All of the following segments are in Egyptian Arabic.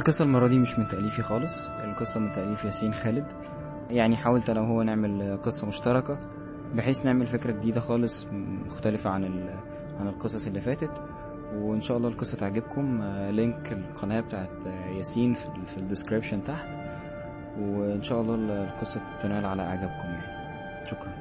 القصة المرة دي مش من تأليفي خالص القصة من تأليف ياسين خالد يعني حاولت أنا وهو نعمل قصة مشتركة بحيث نعمل فكرة جديدة خالص مختلفة عن ال... عن القصص اللي فاتت وإن شاء الله القصة تعجبكم آه، لينك القناة بتاعت آه، ياسين في, ال- في الديسكريبشن تحت وإن شاء الله القصة تنال على إعجابكم يعني شكرا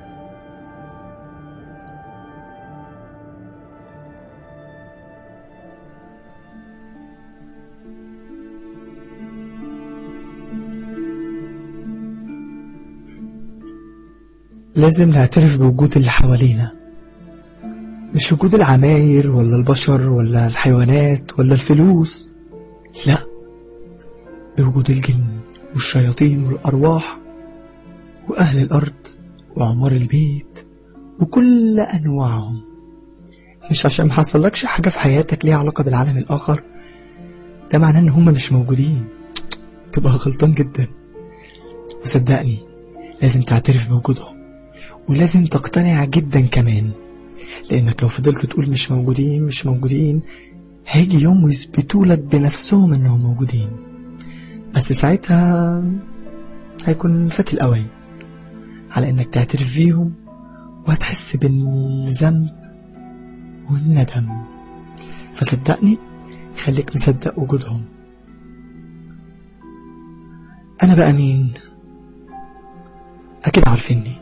لازم نعترف بوجود اللي حوالينا مش وجود العماير ولا البشر ولا الحيوانات ولا الفلوس لا بوجود الجن والشياطين والأرواح وأهل الأرض وعمار البيت وكل أنواعهم مش عشان محصلكش حاجة في حياتك ليها علاقة بالعالم الآخر ده معناه إن هما مش موجودين تبقى غلطان جدا وصدقني لازم تعترف بوجودهم ولازم تقتنع جدا كمان لأنك لو فضلت تقول مش موجودين مش موجودين هيجي يوم ويثبتوا لك بنفسهم إنهم موجودين بس ساعتها هيكون فات الأوان على إنك تعترف بيهم وهتحس بالذنب والندم فصدقني خليك مصدق وجودهم أنا بقى مين؟ أكيد عارفيني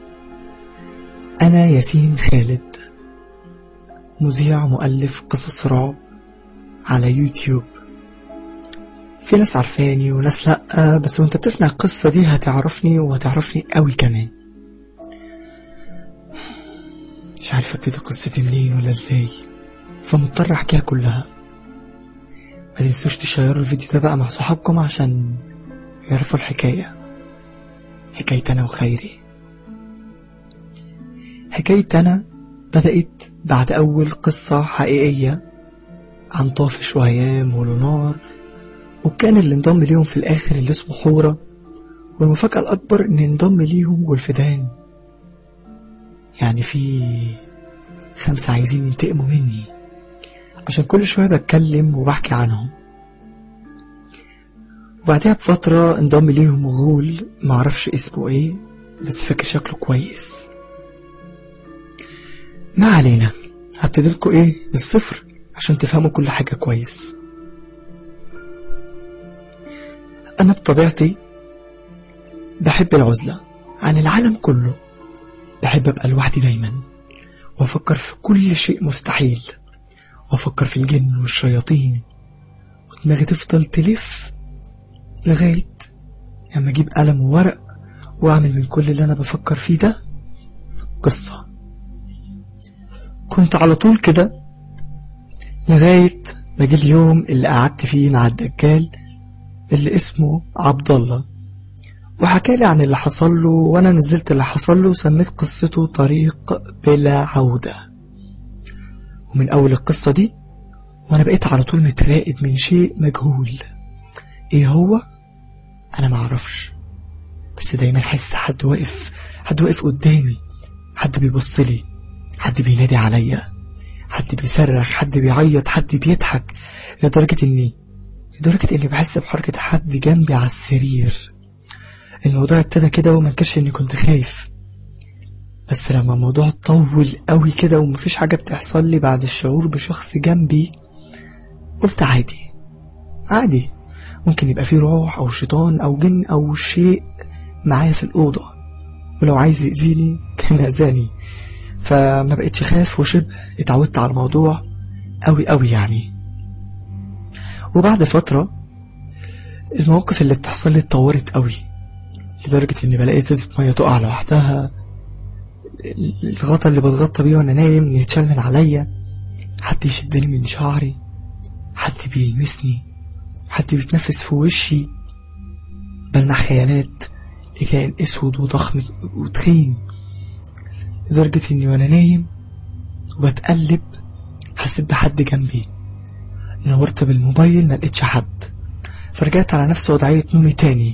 أنا ياسين خالد مذيع مؤلف قصص رعب على يوتيوب في ناس عارفاني وناس لأ بس وانت بتسمع القصة دي هتعرفني وهتعرفني قوي كمان مش عارف ابتدي قصتي منين ولا ازاي فمضطر احكيها كلها ما تنسوش تشيروا الفيديو ده بقى مع صحابكم عشان يعرفوا الحكاية حكاية أنا وخيري حكاية أنا بدأت بعد أول قصة حقيقية عن طافش وهيام ولونار وكان اللي انضم ليهم في الآخر اللي اسمه حورة والمفاجأة الأكبر إن انضم ليهم والفدان يعني في خمسة عايزين ينتقموا مني عشان كل شوية بتكلم وبحكي عنهم وبعدها بفترة انضم ليهم غول معرفش اسمه ايه بس فاكر شكله كويس ما علينا هبتديلكوا ايه من الصفر عشان تفهموا كل حاجة كويس أنا بطبيعتي بحب العزلة عن العالم كله بحب أبقى لوحدي دايما وأفكر في كل شيء مستحيل وأفكر في الجن والشياطين ودماغي تفضل تلف لغاية لما أجيب قلم وورق وأعمل من كل اللي أنا بفكر فيه ده قصة كنت على طول كده لغاية ما جه اليوم اللي قعدت فيه مع الدجال اللي اسمه عبد الله وحكى لي عن اللي حصل له وانا نزلت اللي حصل له وسميت قصته طريق بلا عودة ومن اول القصة دي وانا بقيت على طول متراقب من شيء مجهول ايه هو انا معرفش بس دايما حس حد واقف حد واقف قدامي حد بيبص لي حد بينادي عليا حد بيصرخ حد بيعيط حد بيضحك لدرجة اني لدرجة اني بحس بحركة حد جنبي على السرير الموضوع ابتدى كده وما انكرش اني كنت خايف بس لما الموضوع طول قوي كده ومفيش حاجة بتحصل لي بعد الشعور بشخص جنبي قلت عادي عادي ممكن يبقى فيه روح او شيطان او جن او شيء معايا في الأوضة ولو عايز يأذيني كان أذاني فما بقتش خاف وشبه اتعودت على الموضوع قوي قوي يعني وبعد فترة المواقف اللي بتحصل لي اتطورت قوي لدرجة اني بلاقي ازازة مية تقع لوحدها الغطا اللي بتغطى بيه وانا نايم يتشال من عليا حد يشدني من شعري حد بيلمسني حد بيتنفس في وشي بلمح خيالات لكائن اسود وضخم وتخين لدرجة اني وانا نايم وبتقلب حسيت بحد جنبي نورت بالموبايل ما لقيتش حد فرجعت على نفس وضعية نومي تاني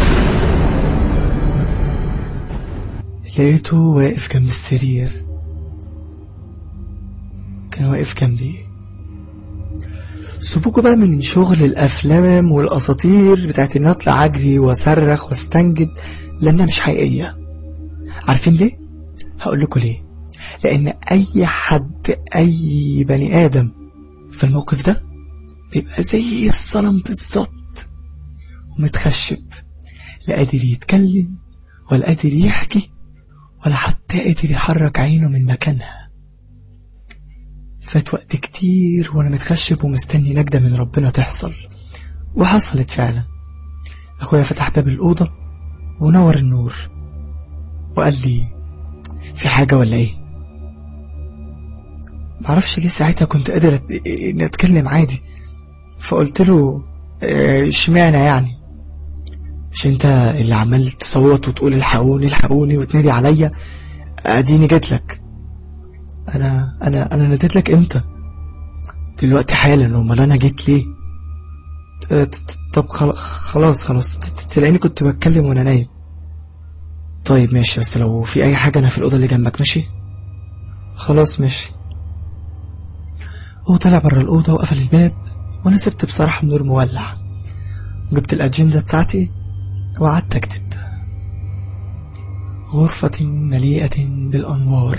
لقيته واقف جنب السرير كان واقف جنبي سيبوكوا بقى من شغل الافلام والاساطير بتاعت اني اطلع اجري واصرخ واستنجد لانها مش حقيقيه عارفين ليه هقول لكم ليه لان اي حد اي بني ادم في الموقف ده بيبقى زي الصنم بالظبط ومتخشب لا قادر يتكلم ولا قادر يحكي ولا حتى قادر يحرك عينه من مكانها فات وقت كتير وانا متخشب ومستني نجدة من ربنا تحصل وحصلت فعلا اخويا فتح باب الأوضة ونور النور وقال لي في حاجة ولا ايه معرفش ليه ساعتها كنت قادر أت- اني اتكلم عادي فقلت له "آه، اشمعنى يعني مش انت اللي عمال تصوت وتقول الحقوني الحقوني وتنادي عليا اديني جيت لك انا انا انا ناديت لك امتى دلوقتي حالا امال انا جيت ليه ت- ت- طب خل- خلاص خلاص ت- ت- تلاقيني كنت بتكلم وانا نايم طيب ماشي بس لو في اي حاجه انا في الاوضه اللي جنبك ماشي خلاص ماشي هو طلع بره الاوضه وقفل الباب وانا سبت بصراحه النور مولع جبت الاجنده بتاعتي وقعدت اكتب غرفة مليئة بالأنوار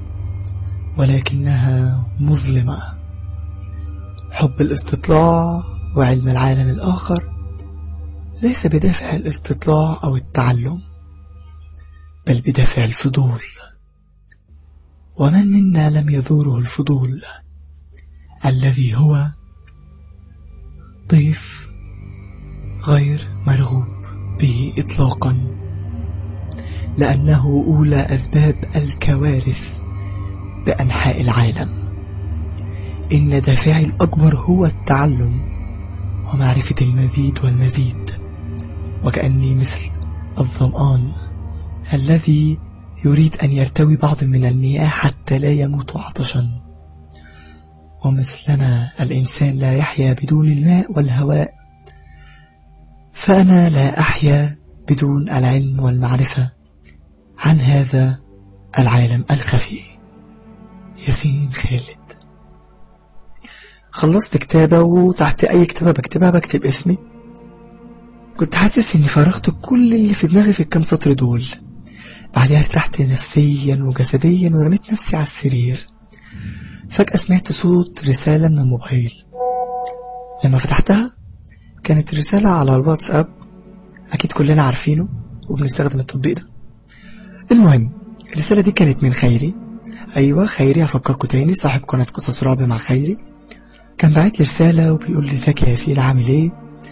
ولكنها مظلمة حب الاستطلاع وعلم العالم الآخر ليس بدافع الاستطلاع أو التعلم بل بدافع الفضول ومن منا لم يذوره الفضول الذي هو ضيف غير مرغوب به إطلاقا لأنه أولى أسباب الكوارث بأنحاء العالم إن دافعي الأكبر هو التعلم ومعرفة المزيد والمزيد وكأني مثل الظمآن الذي يريد أن يرتوي بعض من المياه حتى لا يموت عطشا ومثلما الإنسان لا يحيا بدون الماء والهواء فأنا لا أحيا بدون العلم والمعرفة عن هذا العالم الخفي ياسين خالد خلصت كتابة وتحت أي كتابة بكتبها بكتب اسمي كنت حاسس إني فرغت كل اللي في دماغي في الكام سطر دول بعدها ارتحت نفسيا وجسديا ورميت نفسي على السرير فجأة سمعت صوت رسالة من الموبايل لما فتحتها كانت رسالة على الواتساب أكيد كلنا عارفينه وبنستخدم التطبيق ده المهم الرسالة دي كانت من خيري أيوة خيري هفكركوا تاني صاحب قناة قصص رعب مع خيري كان باعت لي رسالة وبيقول لي ازيك يا ياسين عامل ايه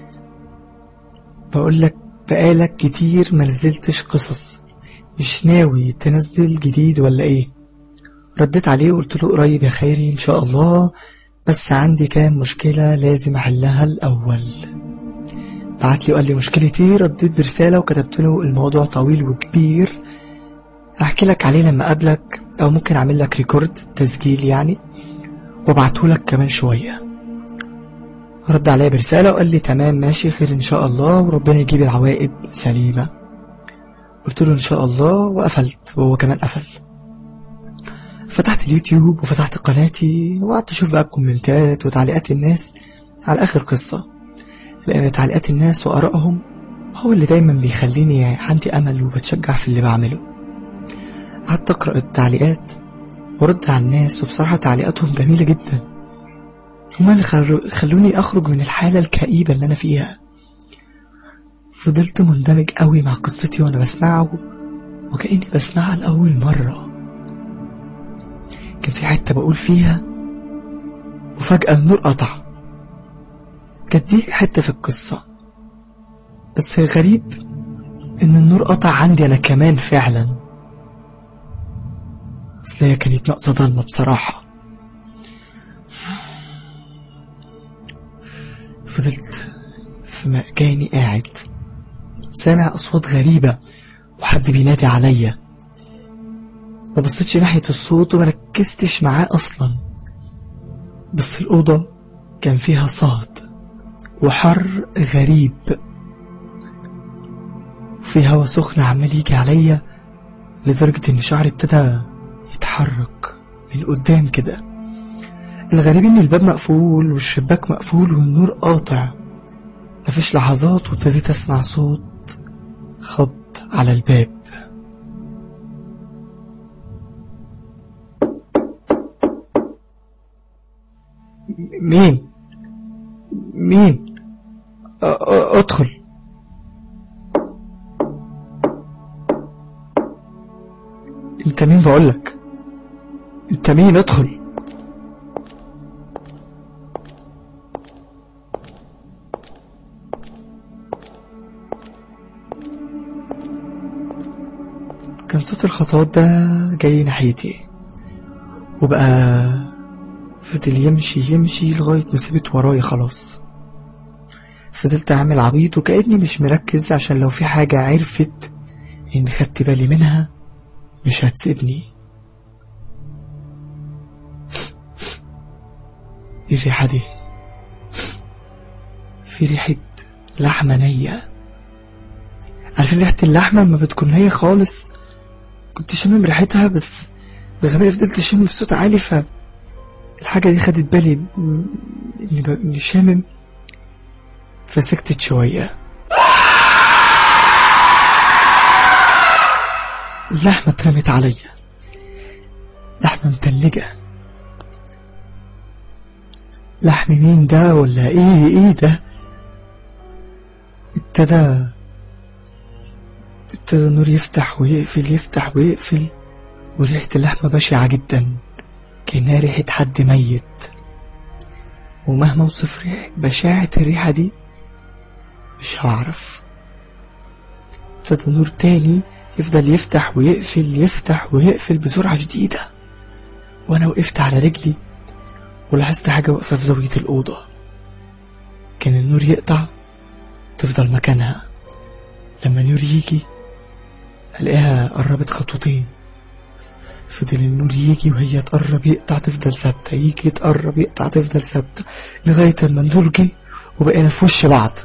بقول لك بقالك كتير ما نزلتش قصص مش ناوي تنزل جديد ولا ايه رديت عليه وقلت له قريب يا خيري ان شاء الله بس عندي كام مشكلة لازم احلها الاول بعت لي وقال لي مشكلة ايه رديت برسالة وكتبت له الموضوع طويل وكبير احكي لك عليه لما اقابلك او ممكن اعمل لك ريكورد تسجيل يعني وابعته لك كمان شوية رد عليا برسالة وقال لي تمام ماشي خير ان شاء الله وربنا يجيب العواقب سليمة قلت له ان شاء الله وقفلت وهو كمان قفل فتحت اليوتيوب وفتحت قناتي وقعدت اشوف بقى الكومنتات وتعليقات الناس على اخر قصة لان تعليقات الناس وارائهم هو اللي دايما بيخليني عندي امل وبتشجع في اللي بعمله قعدت اقرا التعليقات ورد على الناس وبصراحة تعليقاتهم جميلة جدا هما اللي خلو- خلوني أخرج من الحالة الكئيبة اللي أنا فيها فضلت مندمج قوي مع قصتي وأنا بسمعه وكأني بسمعها لأول مرة كان في حتة بقول فيها وفجأة النور قطع كانت دي حتة في القصة بس الغريب إن النور قطع عندي أنا كمان فعلاً أصل هي كانت ناقصة ضلمة بصراحة فضلت في مكاني قاعد سامع أصوات غريبة وحد بينادي عليا ما بصيتش ناحية الصوت وما ركزتش معاه أصلا بس الأوضة كان فيها صهد وحر غريب وفي هوا سخن عمال يجي عليا لدرجة إن شعري ابتدى يتحرك من قدام كده الغريب ان الباب مقفول والشباك مقفول والنور قاطع مفيش لحظات وابتديت اسمع صوت خبط على الباب مين مين أ- أ- ادخل انت مين بقولك انت مين ادخل كان صوت الخطوات ده جاي ناحيتي وبقى فضل يمشي يمشي لغاية ما سبت ورايا خلاص فضلت أعمل عبيط وكأني مش مركز عشان لو في حاجة عرفت إن خدت بالي منها مش هتسيبني إيه الريحة دي في ريحة لحمة نية عارفين ريحة اللحمة لما بتكون نية خالص كنت شامم ريحتها بس بغباء فضلت شامم بصوت عالي ف الحاجة دي خدت بالي م- إني ب- إني شامم فسكتت شوية اللحمة اترمت عليا لحمة متلجة لحم مين ده ولا ايه ايه ده ابتدى ابتدى النور يفتح ويقفل يفتح ويقفل وريحة اللحمة بشعة جدا كأنها ريحة حد ميت ومهما اوصف ريحة بشاعة الريحة دي مش هعرف ابتدى نور تاني يفضل يفتح ويقفل يفتح ويقفل بسرعة شديدة وأنا وقفت على رجلي ولاحظت حاجة واقفة في زاوية الأوضة كان النور يقطع تفضل مكانها لما النور يجي ألاقيها قربت خطوتين فضل النور يجي وهي تقرب يقطع تفضل ثابتة يجي تقرب يقطع تفضل ثابتة لغاية ما النور جه وبقينا في وش بعض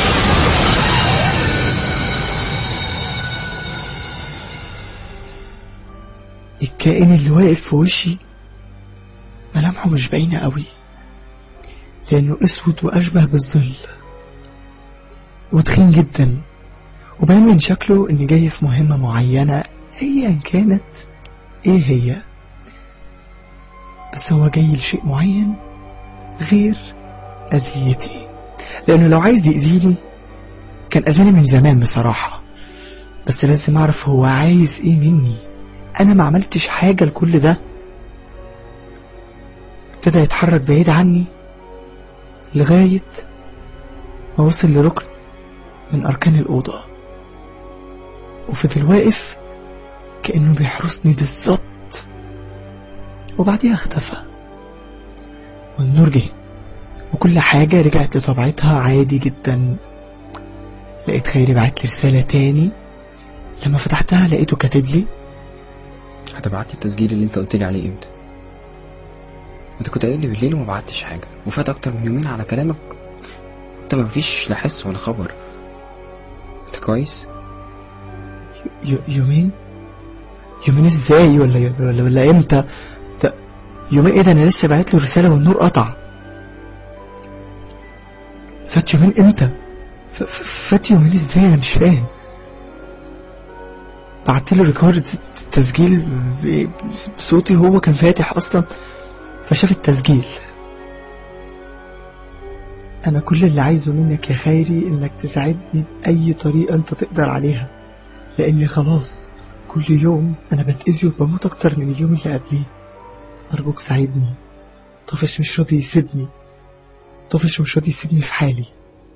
الكائن اللي واقف في وشي ملامحه مش باينة قوي لأنه أسود وأشبه بالظل وتخين جدا وباين من شكله إن جاي في مهمة معينة أيا كانت إيه هي بس هو جاي لشيء معين غير أذيتي لأنه لو عايز يأذيني كان أذاني من زمان بصراحة بس لازم أعرف هو عايز إيه مني أنا ما عملتش حاجة لكل ده ابتدى يتحرك بعيد عني لغاية ما وصل لركن من أركان الأوضة وفضل واقف كأنه بيحرسني بالظبط وبعديها اختفى والنور جه وكل حاجة رجعت لطبيعتها عادي جدا لقيت خيري بعت لي رسالة تاني لما فتحتها لقيته كاتب لي هتبعت لي التسجيل اللي انت قلت لي عليه امتى انت كنت قايل لي بالليل وما بعتش حاجه وفات اكتر من يومين على كلامك انت ما فيش لا حس ولا خبر انت كويس ي- يومين يومين ازاي ولا ولا, ولا امتى ده يومين ايه ده انا لسه بعت له رسالة والنور قطع فات يومين امتى ف- ف- فات يومين ازاي انا مش فاهم بعت له ريكورد تسجيل ب- بصوتي هو كان فاتح اصلا فشاف التسجيل انا كل اللي عايزه منك يا خيري انك تساعدني باي طريقه انت تقدر عليها لاني خلاص كل يوم انا بتاذي وبموت اكتر من اليوم اللي قبليه ارجوك ساعدني طفش مش راضي يسيبني طفش مش راضي يسيبني في حالي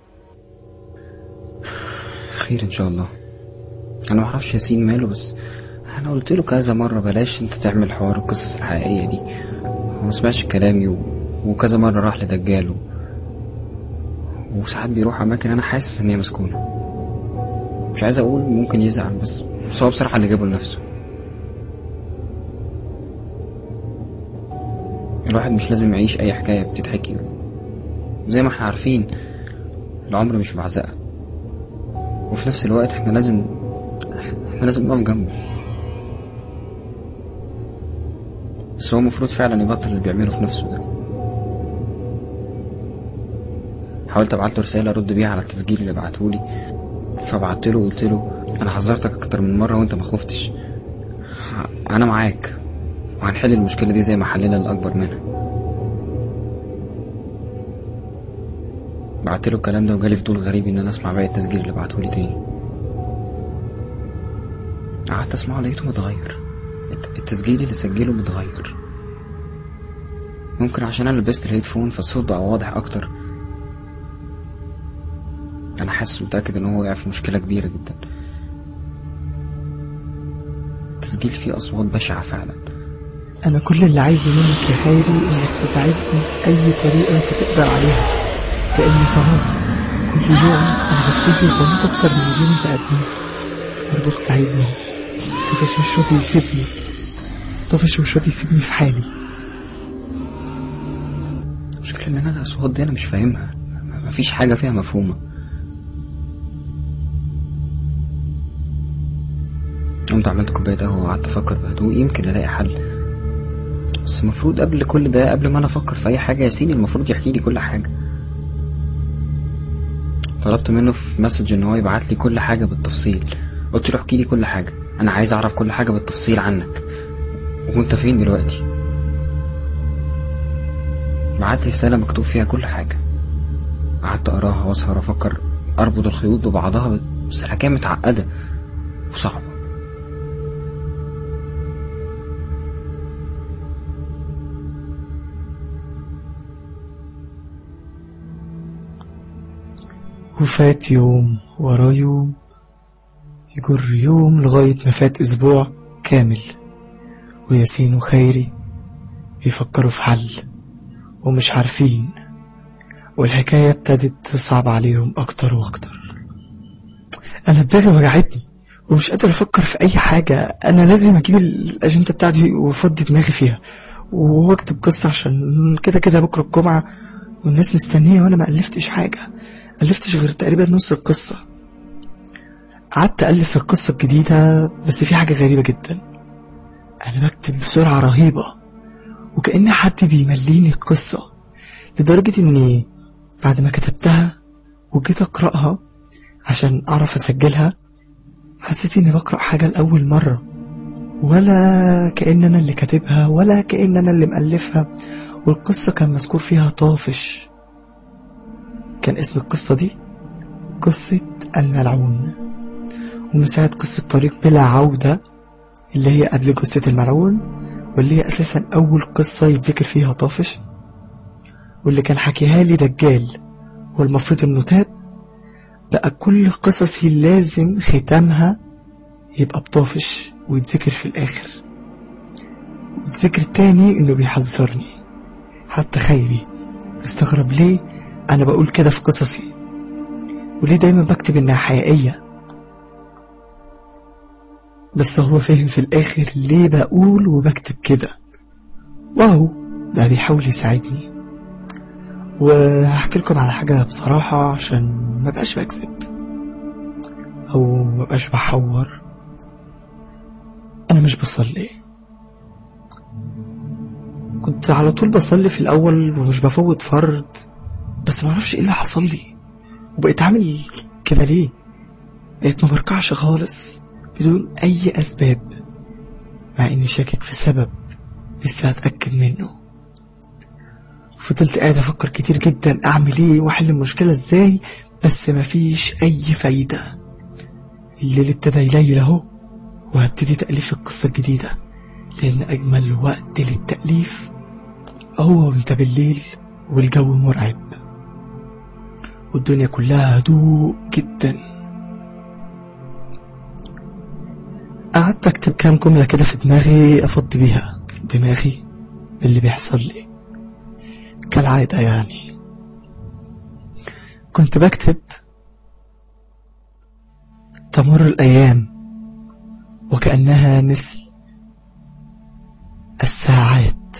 خير ان شاء الله انا ما اعرفش ياسين ماله بس انا قلت له كذا مره بلاش انت تعمل حوار القصص الحقيقيه دي هو ما سمعش كلامي و... وكذا مره راح لدجال و... وساعات بيروح اماكن انا حاسس ان هي مسكونه مش عايز اقول ممكن يزعل بس بس هو بصراحه اللي جابه لنفسه الواحد مش لازم يعيش اي حكايه بتتحكي زي ما احنا عارفين العمر مش معزقه وفي نفس الوقت احنا لازم احنا لازم نقف جنبه بس هو المفروض فعلا يبطل اللي بيعمله في نفسه ده حاولت ابعت له رساله ارد بيها على التسجيل اللي بعتهولي فبعت له وقلت له انا حذرتك اكتر من مره وانت ما خفتش ه- انا معاك وهنحل المشكله دي زي ما حلنا الاكبر منها بعت له الكلام ده وجالي فضول غريب ان انا اسمع باقي التسجيل اللي بعتهولي تاني قعدت اسمعه لقيته متغير الت- التسجيل اللي سجله متغير ممكن عشان انا لبست الهيدفون فالصوت بقى واضح اكتر انا حاسس متاكد ان هو وقع في مشكله كبيره جدا التسجيل فيه اصوات بشعه فعلا أنا كل اللي عايزه منك يا خيري إنك تساعدني بأي طريقة أنت تقدر عليها لأني خلاص كل يوم أنا ببتدي وبموت أكتر من اليوم اللي قبليه أرجوك ساعدني طفش مش راضي يسيبني طفش مش راضي يسيبني في حالي المشكله ان انا الاصوات دي انا مش فاهمها مفيش حاجه فيها مفهومه قمت عملت كوبايه قهوه وقعدت افكر بهدوء يمكن الاقي حل بس المفروض قبل كل ده قبل ما انا افكر في اي حاجه ياسين المفروض يحكي لي كل حاجه طلبت منه في مسج ان هو يبعت لي كل حاجه بالتفصيل قلت له احكي لي كل حاجه انا عايز اعرف كل حاجه بالتفصيل عنك وانت فين دلوقتي بعت لي رساله مكتوب فيها كل حاجه قعدت اقراها واسهر افكر اربط الخيوط ببعضها بس الحكايه متعقده وصعبه وفات يوم ورا يوم يجر يوم لغاية ما فات أسبوع كامل وياسين وخيري بيفكروا في حل ومش عارفين والحكاية ابتدت تصعب عليهم أكتر وأكتر أنا دماغي وجعتني ومش قادر أفكر في أي حاجة أنا لازم أجيب الأجندة بتاعتي وأفضي دماغي فيها وأكتب قصة عشان كده كده بكرة الجمعة والناس مستنية وأنا ما ألفتش حاجة ألفتش غير تقريبا نص القصة قعدت ألف في القصة الجديدة بس في حاجة غريبة جدا أنا بكتب بسرعة رهيبة وكأن حد بيمليني القصة لدرجة إني بعد ما كتبتها وجيت أقرأها عشان أعرف أسجلها حسيت إني بقرأ حاجة لأول مرة ولا كأن أنا اللي كاتبها ولا كأن أنا اللي مألفها والقصة كان مذكور فيها طافش كان اسم القصة دي قصة الملعون ومن ساعة قصة طريق بلا عودة اللي هي قبل قصة الملعون واللي هي أساسا أول قصة يتذكر فيها طافش واللي كان حكيها لي دجال والمفروض إنه تاب بقى كل قصصي لازم ختامها يبقى بطافش ويتذكر في الآخر ويتذكر تاني إنه بيحذرني حتى خيري استغرب ليه أنا بقول كده في قصصي وليه دايما بكتب إنها حقيقية بس هو فاهم في الآخر ليه بقول وبكتب كده واو ده بيحاول يساعدني وهحكي لكم على حاجة بصراحة عشان ما بقاش بكذب أو ما بقاش بحور أنا مش بصلي كنت على طول بصلي في الأول ومش بفوت فرض بس معرفش ايه اللي حصل لي وبقيت عامل كده ليه بقيت ما بركعش خالص بدون أي أسباب مع إني شاكك في سبب لسه هتأكد منه فضلت قاعد أفكر كتير جدا أعمل إيه وأحل المشكلة إزاي بس مفيش أي فايدة الليل ابتدى يليل أهو وهبتدي تأليف القصة الجديدة لأن أجمل وقت للتأليف هو وانت بالليل والجو مرعب والدنيا كلها هدوء جدا قعدت اكتب كام جملة كده في دماغي افضي بيها دماغي اللي بيحصل لي كالعادة يعني كنت بكتب تمر الأيام وكأنها مثل الساعات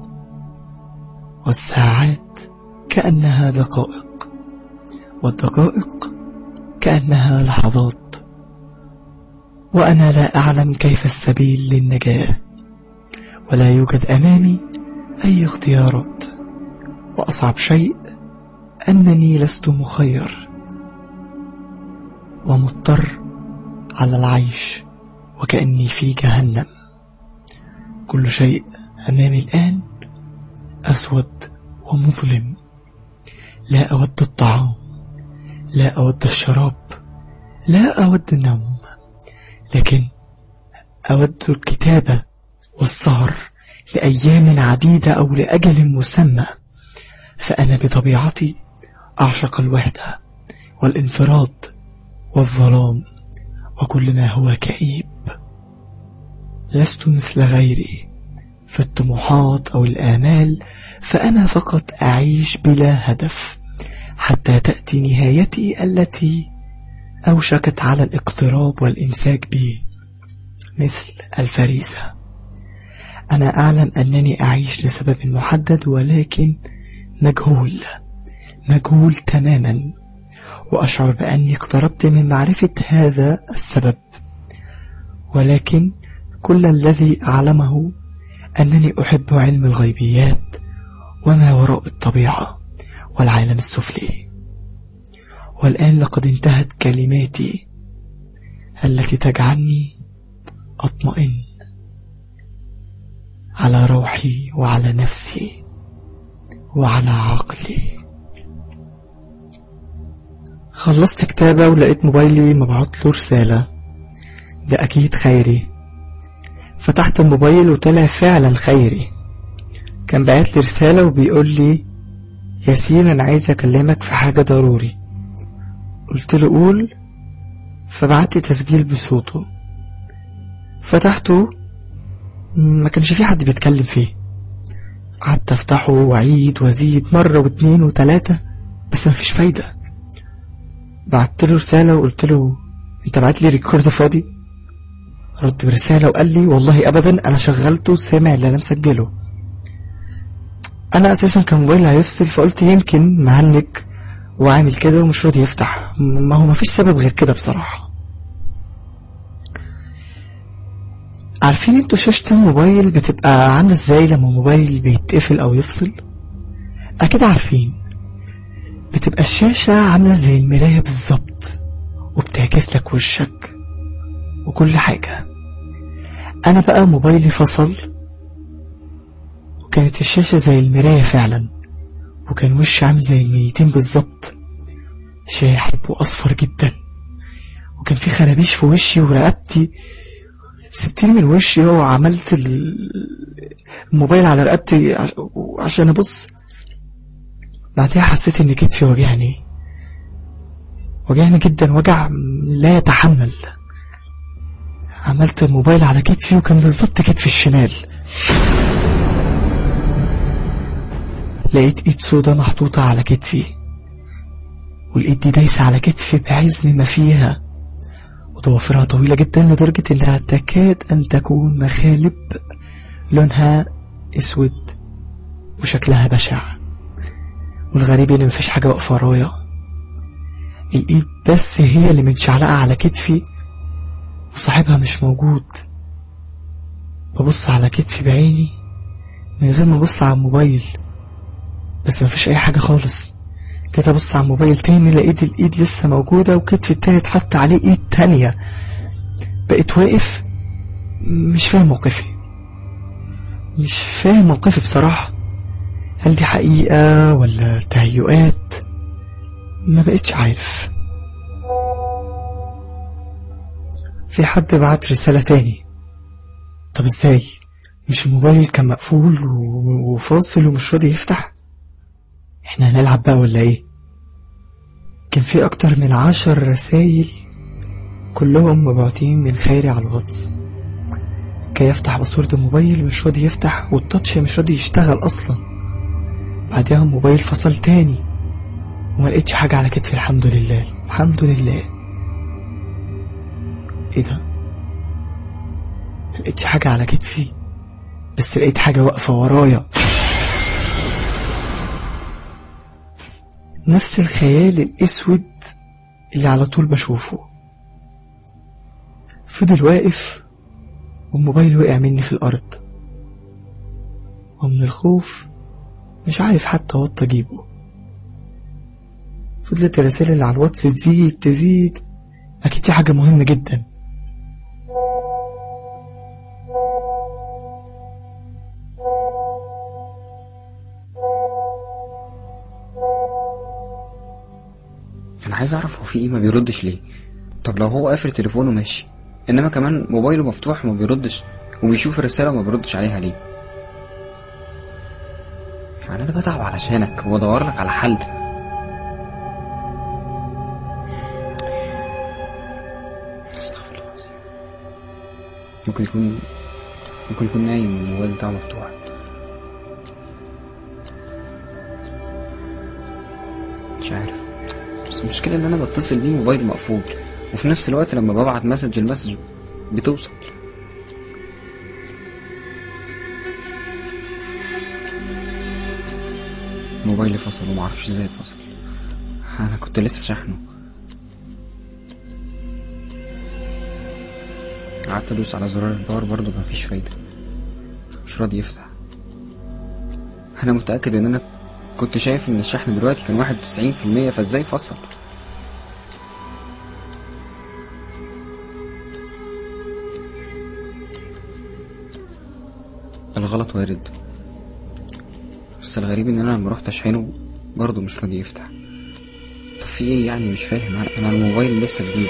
والساعات كأنها دقائق والدقائق كأنها لحظات وأنا لا أعلم كيف السبيل للنجاة ولا يوجد أمامي أي اختيارات وأصعب شيء أنني لست مخير ومضطر على العيش وكأني في جهنم كل شيء أمامي الآن أسود ومظلم لا أود الطعام لا أود الشراب لا أود النوم لكن أود الكتابة والسهر لأيام عديدة أو لأجل مسمى فأنا بطبيعتي أعشق الوحدة والانفراد والظلام وكل ما هو كئيب لست مثل غيري في الطموحات أو الآمال فأنا فقط أعيش بلا هدف حتى تأتي نهايتي التي أوشكت على الاقتراب والإمساك بي مثل الفريسة أنا أعلم أنني أعيش لسبب محدد ولكن مجهول مجهول تماما وأشعر بأني اقتربت من معرفة هذا السبب ولكن كل الذي أعلمه أنني أحب علم الغيبيات وما وراء الطبيعة والعالم السفلي والآن لقد انتهت كلماتي التي تجعلني أطمئن على روحي وعلى نفسي وعلى عقلي خلصت كتابة ولقيت موبايلي مبعوت له رسالة ده أكيد خيري فتحت الموبايل وطلع فعلا خيري كان بعت لي رسالة وبيقول لي ياسين أنا عايز أكلمك في حاجة ضروري قلت له قول فبعت لي تسجيل بصوته فتحته ما كانش في حد بيتكلم فيه قعدت افتحه واعيد وازيد مرة واتنين وتلاتة بس مفيش فايدة بعت له رسالة وقلت له انت بعت لي ريكورد فاضي رد برسالة وقال لي والله ابدا انا شغلته سامع اللي انا مسجله انا اساسا كان موبايلي هيفصل فقلت يمكن مهنج وعامل كده ومش راضي يفتح ما هو مفيش سبب غير كده بصراحة عارفين انتوا شاشة الموبايل بتبقى عاملة ازاي لما الموبايل بيتقفل او يفصل اكيد عارفين بتبقى الشاشة عاملة زي المراية بالظبط وبتعكس لك وشك وكل حاجة انا بقى موبايلي فصل وكانت الشاشة زي المراية فعلا وكان وشي عامل زي الميتين بالظبط شاحب واصفر جدا وكان في خرابيش في وشي ورقبتي سبتني من وشي وعملت الموبايل على رقبتي عشان ابص بعدها حسيت ان كتفي وجعني وجعني جدا وجع لا يتحمل عملت الموبايل على كتفي وكان بالظبط كتفي الشمال لقيت ايد سودا محطوطة على كتفي والايد دي دايسة على كتفي بعزم ما فيها وضوافرها طويلة جدا لدرجة انها تكاد ان تكون مخالب لونها اسود وشكلها بشع والغريب ان مفيش حاجة واقفة ورايا الايد بس هي اللي متشعلقة على كتفي وصاحبها مش موجود ببص على كتفي بعيني من غير ما ابص على الموبايل بس مفيش اي حاجة خالص كده ابص على الموبايل تاني لقيت الايد لسه موجودة وكتفي التاني اتحط عليه ايد تانية بقيت واقف مش فاهم موقفي مش فاهم موقفي بصراحة هل دي حقيقة ولا تهيؤات ما بقتش عارف في حد بعت رسالة تاني طب ازاي مش الموبايل كان مقفول وفاصل ومش راضي يفتح احنا هنلعب بقى ولا ايه كان في اكتر من عشر رسايل كلهم مبعوتين من خيري على الواتس كي يفتح باسورد الموبايل مش راضي يفتح والتاتش مش راضي يشتغل اصلا بعدها الموبايل فصل تاني وما لقيتش حاجة على كتفي الحمد لله الحمد لله ايه ده لقيتش حاجة على كتفي بس لقيت حاجة واقفة ورايا نفس الخيال الاسود اللي على طول بشوفه فضل واقف والموبايل وقع مني في الارض ومن الخوف مش عارف حتى وط اجيبه فضلت الرسائل اللي على الواتس تزيد تزيد أكيد دي حاجة مهمة جدا انا عايز اعرف هو في ايه ما بيردش ليه طب لو هو قافل تليفونه ماشي انما كمان موبايله مفتوح وما بيردش وبيشوف الرساله وما بيردش عليها ليه يعني انا بتعب علشانك وبدور لك على حل استغفر الله العظيم ممكن يكون ممكن يكون نايم والموبايل بتاعه مفتوح مش عارف بس المشكلة إن أنا بتصل بيه موبايل مقفول وفي نفس الوقت لما ببعت مسج المسج بتوصل موبايلي فصل ومعرفش ازاي فصل أنا كنت لسه شاحنه قعدت أدوس على زرار الباور برضه مفيش فايدة مش راضي يفتح أنا متأكد إن أنا كنت شايف إن الشحن دلوقتي كان واحد وتسعين في المية فازاي فصل الغلط وارد بس الغريب ان انا لما رحت اشحنه برضه مش راضي يفتح طب في ايه يعني مش فاهم انا الموبايل لسه جديد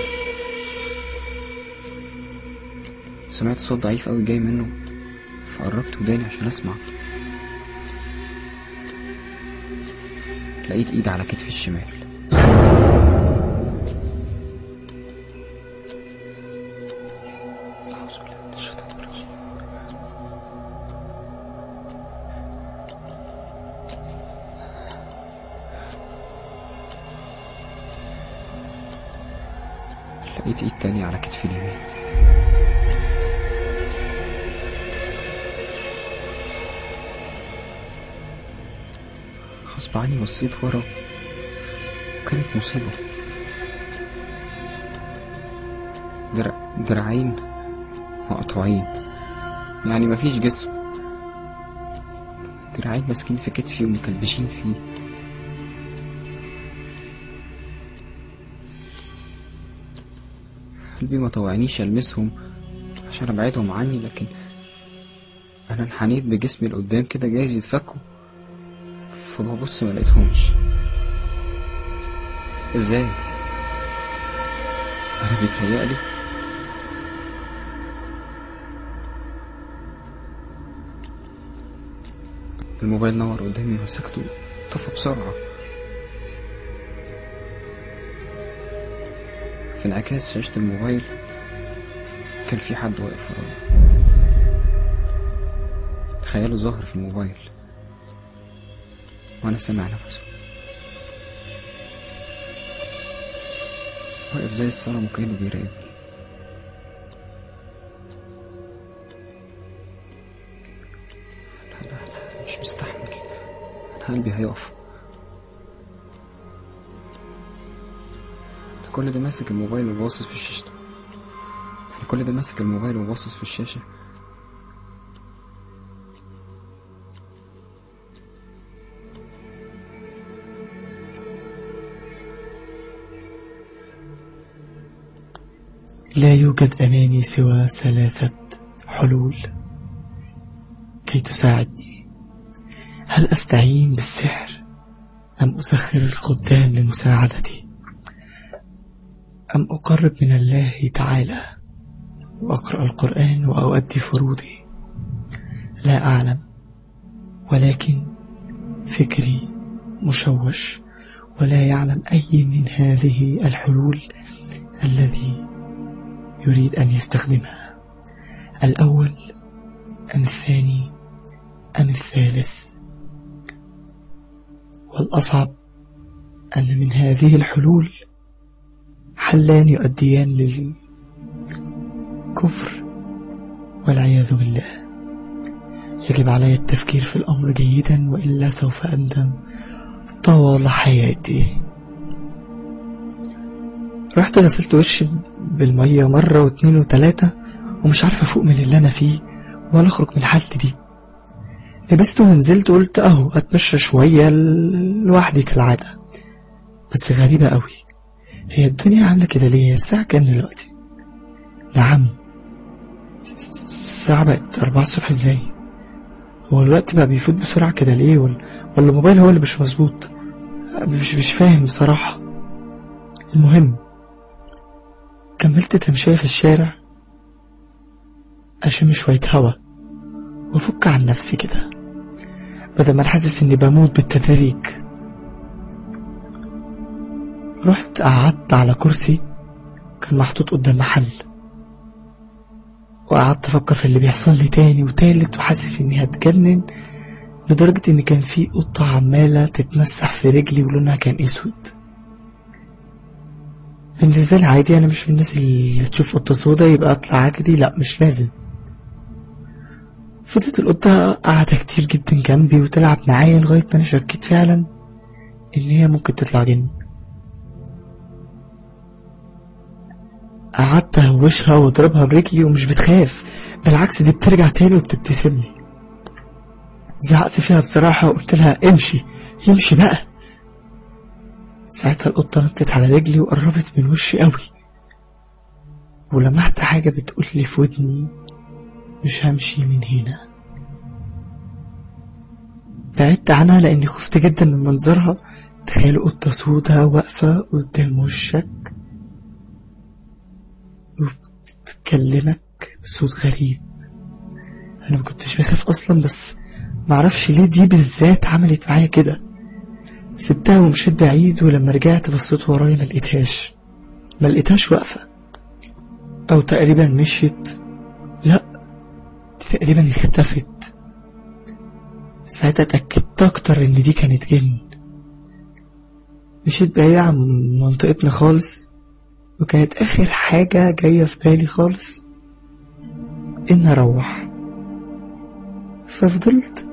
سمعت صوت ضعيف قوي جاي منه فقربت وداني عشان اسمع لقيت ايد على كتفي الشمال أعوذ بالله من الشيطان الرجيم. لقيت ايد تانية على كتفي اليمين غصب عني بصيت ورا وكانت مصيبة درع... دراعين مقطوعين يعني مفيش جسم دراعين ماسكين في كتفي ومكلبشين فيه قلبي ما طوعنيش المسهم عشان ابعدهم عني لكن انا انحنيت بجسمي لقدام كده جايز يتفكوا فببص ما لقيتهمش ازاي انا بيتهيألي الموبايل نور قدامي مسكته طفى بسرعة في انعكاس شاشة الموبايل كان في حد واقف ورايا خياله ظهر في الموبايل وانا سامع نفسه واقف زي الصنم وكأنه بيراقبني لا لا لا مش مستحمل انا قلبي هيقف أنا كل ده ماسك الموبايل وباصص في شاشته أنا كل ده ماسك الموبايل وباصص في الشاشة لا يوجد أمامي سوى ثلاثة حلول كي تساعدني هل أستعين بالسحر أم أسخر الخدام لمساعدتي أم أقرب من الله تعالى وأقرأ القرآن وأؤدي فروضي لا أعلم ولكن فكري مشوش ولا يعلم أي من هذه الحلول الذي يريد أن يستخدمها الأول أم الثاني أم الثالث والأصعب أن من هذه الحلول حلان يؤديان للكفر والعياذ بالله يجب علي التفكير في الأمر جيدا وإلا سوف أندم طوال حياتي رحت غسلت وشي بالمية مرة واتنين وتلاتة ومش عارف أفوق من اللي أنا فيه ولا أخرج من الحالة دي لبست ونزلت قلت أهو أتمشى شوية ل- لوحدي كالعادة بس غريبة قوي هي الدنيا عاملة كده ليه الساعة كام دلوقتي نعم الساعة بقت أربعة الصبح ازاي هو الوقت بقى بيفوت بسرعة كده ليه ولا ولا الموبايل هو اللي مش مظبوط مش مش فاهم بصراحة المهم كملت تمشية في الشارع أشم شوية هوا وأفك عن نفسي كده بدل ما أنا حاسس إني بموت بالتدريج رحت قعدت على كرسي كان محطوط قدام محل وقعدت أفكر في اللي بيحصل لي تاني وتالت وحاسس إني هتجنن لدرجة إن كان في قطة عمالة تتمسح في رجلي ولونها كان أسود بالنسبة لي عادي أنا مش من الناس اللي تشوف قطة سودا يبقى أطلع أجري لأ مش لازم فضلت القطة قاعدة كتير جدا جنبي وتلعب معايا لغاية ما أنا شكيت فعلا إن هي ممكن تطلع جن قعدت أهوشها وأضربها برجلي ومش بتخاف بالعكس دي بترجع تاني وبتبتسم لي زعقت فيها بصراحة وقلت لها امشي امشي بقى ساعتها القطة نطت على رجلي وقربت من وشي قوي ولمحت حاجة بتقول لي في ودني مش همشي من هنا بعدت عنها لأني خفت جدا من منظرها تخيل قطة سودا واقفة قدام وشك وبتكلمك بصوت غريب أنا مكنتش بخاف أصلا بس معرفش ليه دي بالذات عملت معايا كده سبتها ومشيت بعيد ولما رجعت بصيت ورايا ملقيتهاش ملقيتهاش واقفة أو تقريبا مشيت لأ دي تقريبا اختفت ساعتها اتأكدت أكتر إن دي كانت جن مشيت بعيد عن منطقتنا خالص وكانت آخر حاجة جاية في بالي خالص إن أروح ففضلت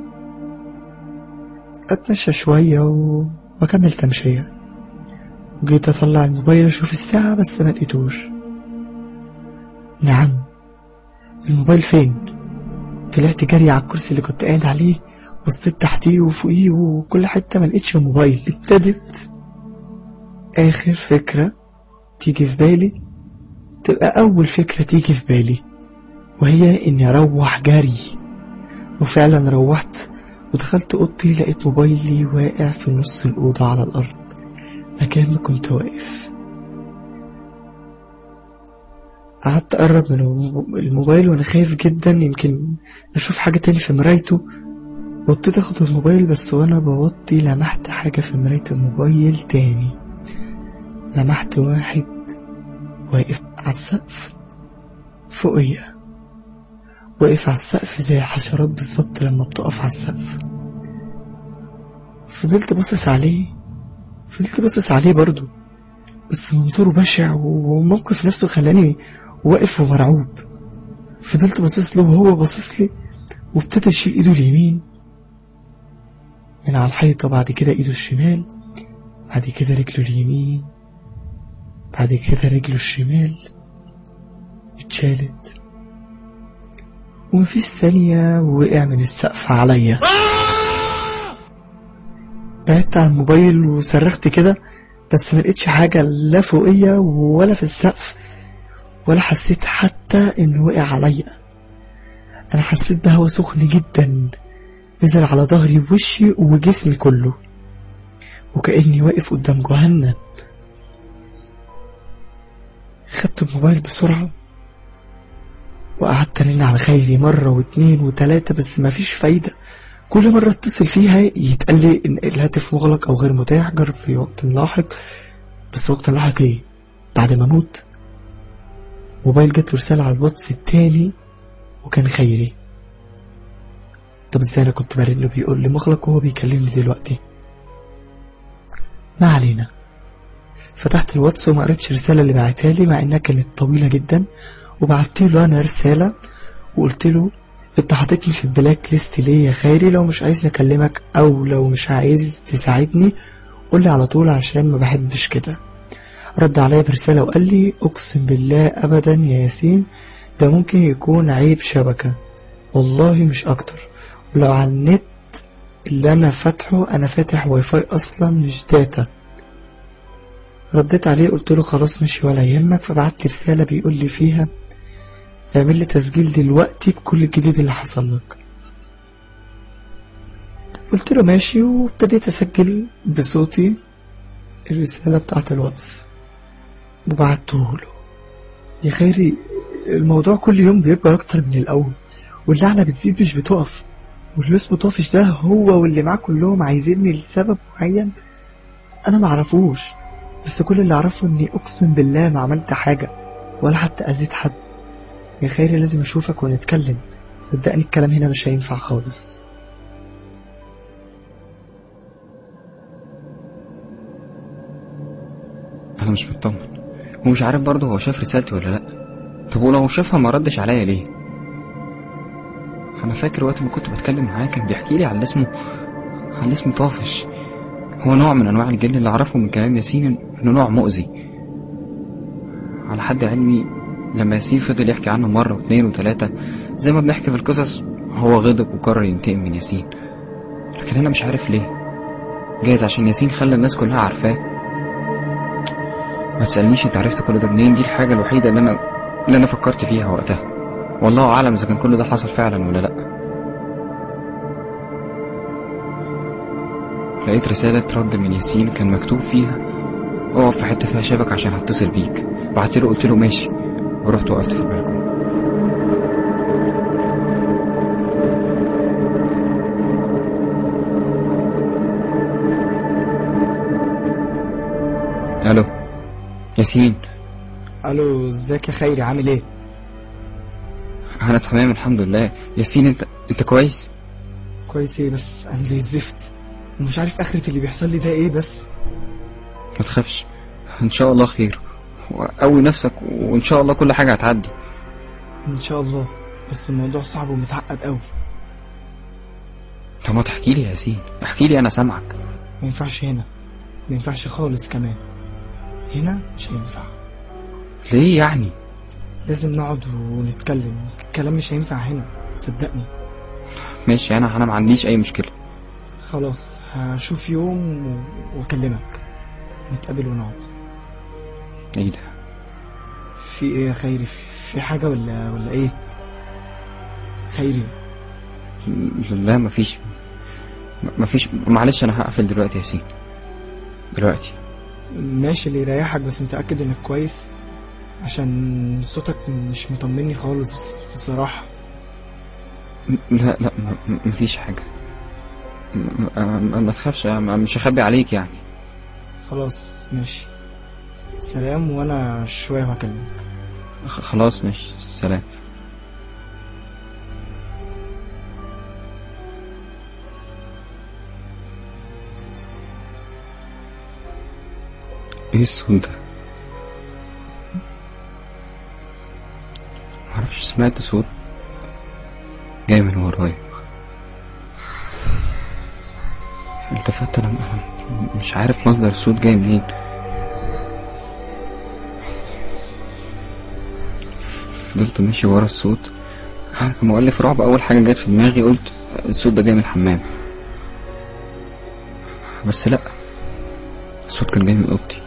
أتمشى شوية و... وأكمل تمشية جيت أطلع الموبايل أشوف الساعة بس ما لقيتوش نعم الموبايل فين طلعت جري على الكرسي اللي كنت قاعد عليه بصيت تحتيه وفوقيه وكل حتة ما لقيتش الموبايل ابتدت آخر فكرة تيجي في بالي تبقى أول فكرة تيجي في بالي وهي إني أروح جري وفعلا روحت ودخلت أوضتي لقيت موبايلي واقع في نص الأوضة على الأرض مكان ما كنت واقف قعدت أقرب من الموبايل وأنا خايف جدا يمكن أشوف حاجة تاني في مرايته وطيت أخد الموبايل بس وأنا بوطي لمحت حاجة في مراية الموبايل تاني لمحت واحد واقف على السقف فوقيا واقف على السقف زي الحشرات بالظبط لما بتقف على السقف فضلت باصص عليه فضلت باصص عليه برضه بس منظره بشع والموقف نفسه خلاني واقف ومرعوب فضلت باصص له وهو باصص لي وابتدى يشيل ايده اليمين من على الحيطة بعد كده ايده الشمال بعد كده رجله اليمين بعد كده رجله الشمال اتشالت ومفيش ثانية وقع من السقف عليا بعدت على الموبايل وصرخت كده بس ما لقيتش حاجة لا فوقيا ولا في السقف ولا حسيت حتى انه وقع عليا انا حسيت بهوا سخن جدا نزل على ظهري ووشي وجسمي كله وكأني واقف قدام جهنم خدت الموبايل بسرعة وقعدت ارن على خيري مرة واتنين وتلاتة بس مفيش فايدة كل مرة اتصل فيها يتقال لي ان الهاتف مغلق او غير متاح جرب في وقت لاحق بس وقت لاحق ايه بعد ما اموت موبايل جات له رسالة على الواتس التاني وكان خيري طب ازاي انا كنت برن بيقول لي مغلق وهو بيكلمني دلوقتي ما علينا فتحت الواتس وما قريتش الرسالة اللي بعتها لي مع انها كانت طويلة جدا وبعت له انا رسالة وقلت له انت حاططني في البلاك ليست ليه يا خيري لو مش عايز اكلمك او لو مش عايز تساعدني قولي على طول عشان ما بحبش كده رد عليا برسالة وقال لي اقسم بالله ابدا يا ياسين ده ممكن يكون عيب شبكة والله مش اكتر ولو على النت اللي انا فاتحه انا فاتح واي فاي اصلا مش داتا رديت عليه قلت له خلاص مشي ولا يهمك فبعت لي رسالة بيقول لي فيها اعمل لي تسجيل دلوقتي بكل الجديد اللي حصل لك قلت له ماشي وابتديت اسجل بصوتي الرسالة بتاعت الواتس وبعته له يا خيري الموضوع كل يوم بيكبر اكتر من الاول واللعنة بتزيد مش بتقف واللي اسمه طافش ده هو واللي معاه كلهم عايزيني لسبب معين انا معرفوش بس كل اللي اعرفه اني اقسم بالله ما عملت حاجة ولا حتى اذيت حد يا خيري لازم اشوفك ونتكلم صدقني الكلام هنا مش هينفع خالص انا مش مطمن ومش عارف برضه هو شاف رسالتي ولا لا طب ولو شافها ما ردش عليا ليه انا فاكر وقت ما كنت بتكلم معاه كان بيحكي لي على اللي اسمه على اللي اسمه طافش هو نوع من انواع الجن اللي اعرفه من كلام ياسين انه نوع مؤذي على حد علمي لما ياسين فضل يحكي عنه مرة واثنين وثلاثة زي ما بنحكي في القصص هو غضب وقرر ينتقم من ياسين لكن انا مش عارف ليه جايز عشان ياسين خلى الناس كلها عارفاه ما تسألنيش انت عرفت كل ده منين دي الحاجة الوحيدة اللي انا اللي انا فكرت فيها وقتها والله اعلم اذا كان كل ده حصل فعلا ولا لا لقيت رسالة رد من ياسين كان مكتوب فيها اقف في حتة فيها شبك عشان هتصل بيك بعت له قلت له ماشي ورحت وقفت في البلكونة الو ياسين الو ازيك يا خيري عامل ايه انا تمام الحمد لله ياسين انت انت كويس كويس ايه بس انا زي الزفت ومش عارف اخرة اللي بيحصل لي ده ايه بس ما تخافش ان شاء الله خير وقوي نفسك وان شاء الله كل حاجة هتعدي ان شاء الله بس الموضوع صعب ومتعقد قوي طب ما تحكي لي يا ياسين احكي لي انا سامعك ما ينفعش هنا ما ينفعش خالص كمان هنا مش هينفع ليه يعني لازم نقعد ونتكلم الكلام مش هينفع هنا صدقني ماشي انا انا ما عنديش اي مشكلة خلاص هشوف يوم و- واكلمك نتقابل ونقعد ايه ده في ايه يا خيري في في حاجة ولا ولا ايه خيري لا مفيش مفيش معلش انا هقفل دلوقتي يا ياسين دلوقتي ماشي اللي يريحك بس متأكد انك كويس عشان صوتك مش مطمني خالص بس- بصراحة لا لا م- م- مفيش حاجة م- م- ما تخافش أنا مش هخبي عليك يعني خلاص ماشي سلام وانا شوية وهكلمك خ- خلاص ماشي سلام ايه الصوت ده معرفش سمعت صوت جاي من ورايا التفت انا أنا مش عارف مصدر الصوت جاي منين فضلت ماشي ورا الصوت أنا كمؤلف رعب أول حاجة جت في دماغي قلت الصوت ده جاي من الحمام بس لأ الصوت كان جاي من أوضتي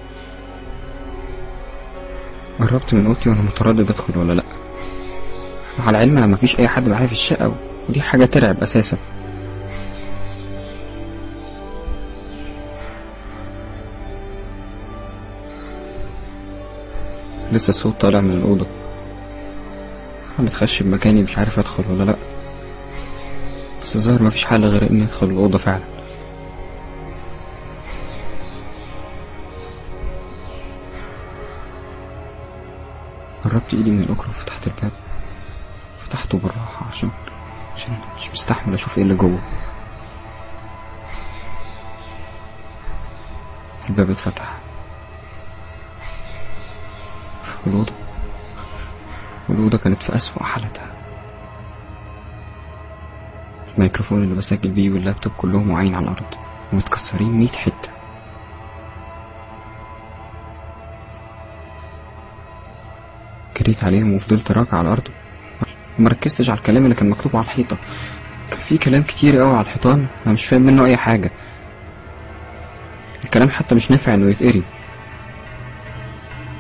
قربت من أوضتي وأنا متردد أدخل ولا لأ مع العلم أنا مفيش أي حد معايا في الشقة ودي حاجة ترعب أساسا لسه الصوت طالع من الأوضة أنا متخشب مكاني مش عارف أدخل ولا لأ بس الظاهر مفيش حل غير إني أدخل الأوضة فعلا قربت إيدي من الأكرة وفتحت الباب فتحته بالراحة عشان عشان مش مستحمل أشوف إيه اللي جوه الباب اتفتح والأوضة والأوضة كانت في أسوأ حالتها الميكروفون اللي بسجل بيه واللابتوب كلهم واقعين على الأرض ومتكسرين مية حتة جريت عليهم وفضلت راكع على الأرض ومركزتش على الكلام اللي كان مكتوب على الحيطة كان في كلام كتير قوي على الحيطان أنا مش فاهم منه أي حاجة الكلام حتى مش نافع إنه يتقري